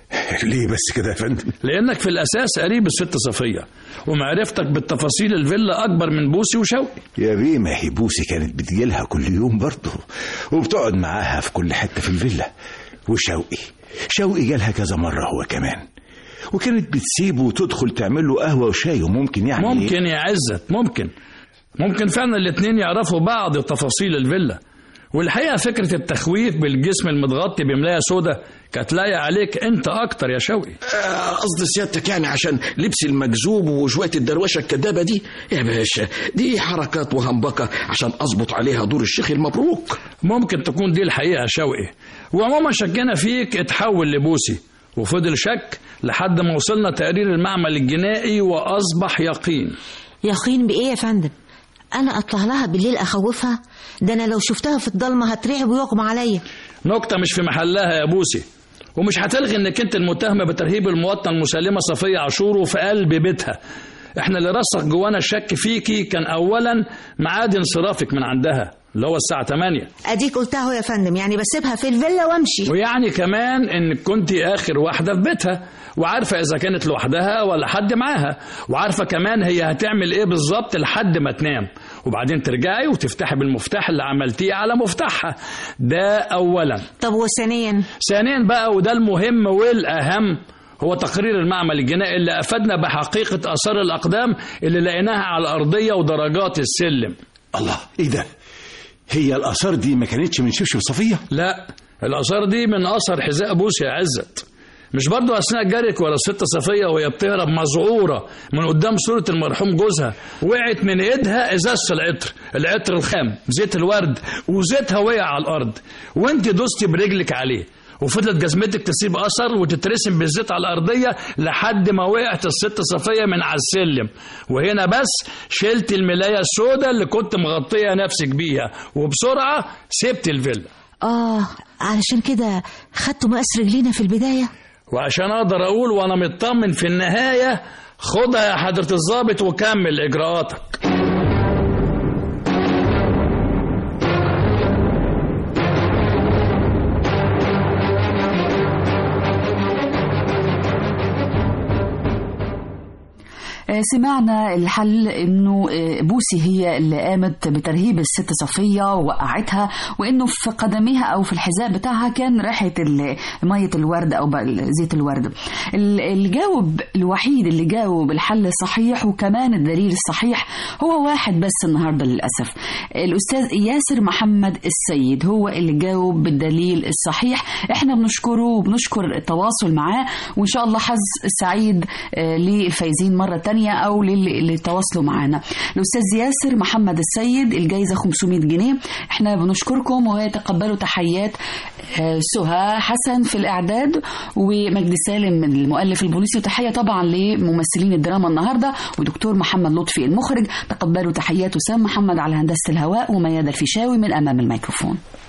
ليه بس كده يا فندم؟ لأنك في الأساس قريب الست صفية ومعرفتك بالتفاصيل الفيلا أكبر من بوسي وشوقي يا بيه ما هي بوسي كانت بتجيلها كل يوم برضه وبتقعد معاها في كل حتة في الفيلا وشوقي شوقي جالها كذا مرة هو كمان وكانت بتسيبه وتدخل تعمل له قهوة وشاي وممكن يعني ممكن يا عزت ممكن ممكن فعلا الاتنين يعرفوا بعض تفاصيل الفيلا والحقيقة فكرة التخويف بالجسم المتغطي بملاية سودة كانت لايقة عليك انت اكتر يا شوقي آه، قصد سيادتك يعني عشان لبس المجذوب وشوية الدروشة الكدابة دي يا باشا دي حركات وهنبكة عشان أظبط عليها دور الشيخ المبروك ممكن تكون دي الحقيقة يا شوقي وعموما شكنا فيك اتحول لبوسي وفضل شك لحد ما وصلنا تقرير المعمل الجنائي وأصبح يقين يقين بإيه يا فندم أنا أطلع لها بالليل أخوفها ده أنا لو شفتها في الضلمة هترعب ويغمى عليا نكتة مش في محلها يا بوسي ومش هتلغي انك انت المتهمة بترهيب المواطنة المسلمة صفية عاشور في قلب بيتها احنا اللي رسخ جوانا الشك فيكي كان اولا ميعاد انصرافك من عندها اللي هو الساعة 8 أديك قلتها يا فندم يعني بسيبها في الفيلا وامشي ويعني كمان انك كنت اخر واحدة في بيتها وعارفة اذا كانت لوحدها ولا حد معاها وعارفة كمان هي هتعمل ايه بالظبط لحد ما تنام وبعدين ترجعي وتفتحي بالمفتاح اللي عملتيه على مفتاحها ده اولا طب وثانيا ثانيا بقى وده المهم والاهم هو تقرير المعمل الجنائي اللي افادنا بحقيقة اثار الاقدام اللي لقيناها على الارضية ودرجات السلم الله ايه ده هي الآثار دي ما كانتش من شبشب صفية لا الآثار دي من أثر حذاء بوسي يا عزت مش برضو أثناء جرك ولا الست صفية وهي بتهرب مذعورة من قدام صورة المرحوم جوزها وقعت من إيدها إزازة العطر العطر الخام زيت الورد وزيتها وقع على الأرض وانت دوستي برجلك عليه وفضلت جزمتك تسيب اثر وتترسم بالزيت على الارضيه لحد ما وقعت الست صفيه من على السلم وهنا بس شلت الملايه السوداء اللي كنت مغطيه نفسك بيها وبسرعه سبت الفيلا اه علشان كده خدتوا مقاس رجلينا في البدايه وعشان اقدر اقول وانا مطمن في النهايه خدها يا حضره الضابط وكمل اجراءاتك آه، سمعنا الحل انه آه، بوسي هي اللي قامت بترهيب الست صفيه ووقعتها وانه في قدميها او في الحذاء بتاعها كان ريحه ال- ميه الورد او بقى زيت الورد ال- اللي جاوب الوحيد اللي جاوب الحل الصحيح وكمان الدليل الصحيح هو واحد بس النهارده للاسف الاستاذ ياسر محمد السيد هو اللي جاوب بالدليل الصحيح احنا بنشكره وبنشكر التواصل معاه وان شاء الله حظ سعيد آه، للفايزين مره تانية او للي اللي تواصلوا معانا الاستاذ ياسر محمد السيد الجايزه 500 جنيه احنا بنشكركم ويتقبلوا تحيات آه، سهى حسن في الاعداد ومجدي سالم المؤلف البوليسي وتحيه طبعا لممثلين الدراما النهارده ودكتور محمد لطفي المخرج تقبلوا تحيات وسام محمد على هندسه الهواء وميادة الفيشاوي من امام الميكروفون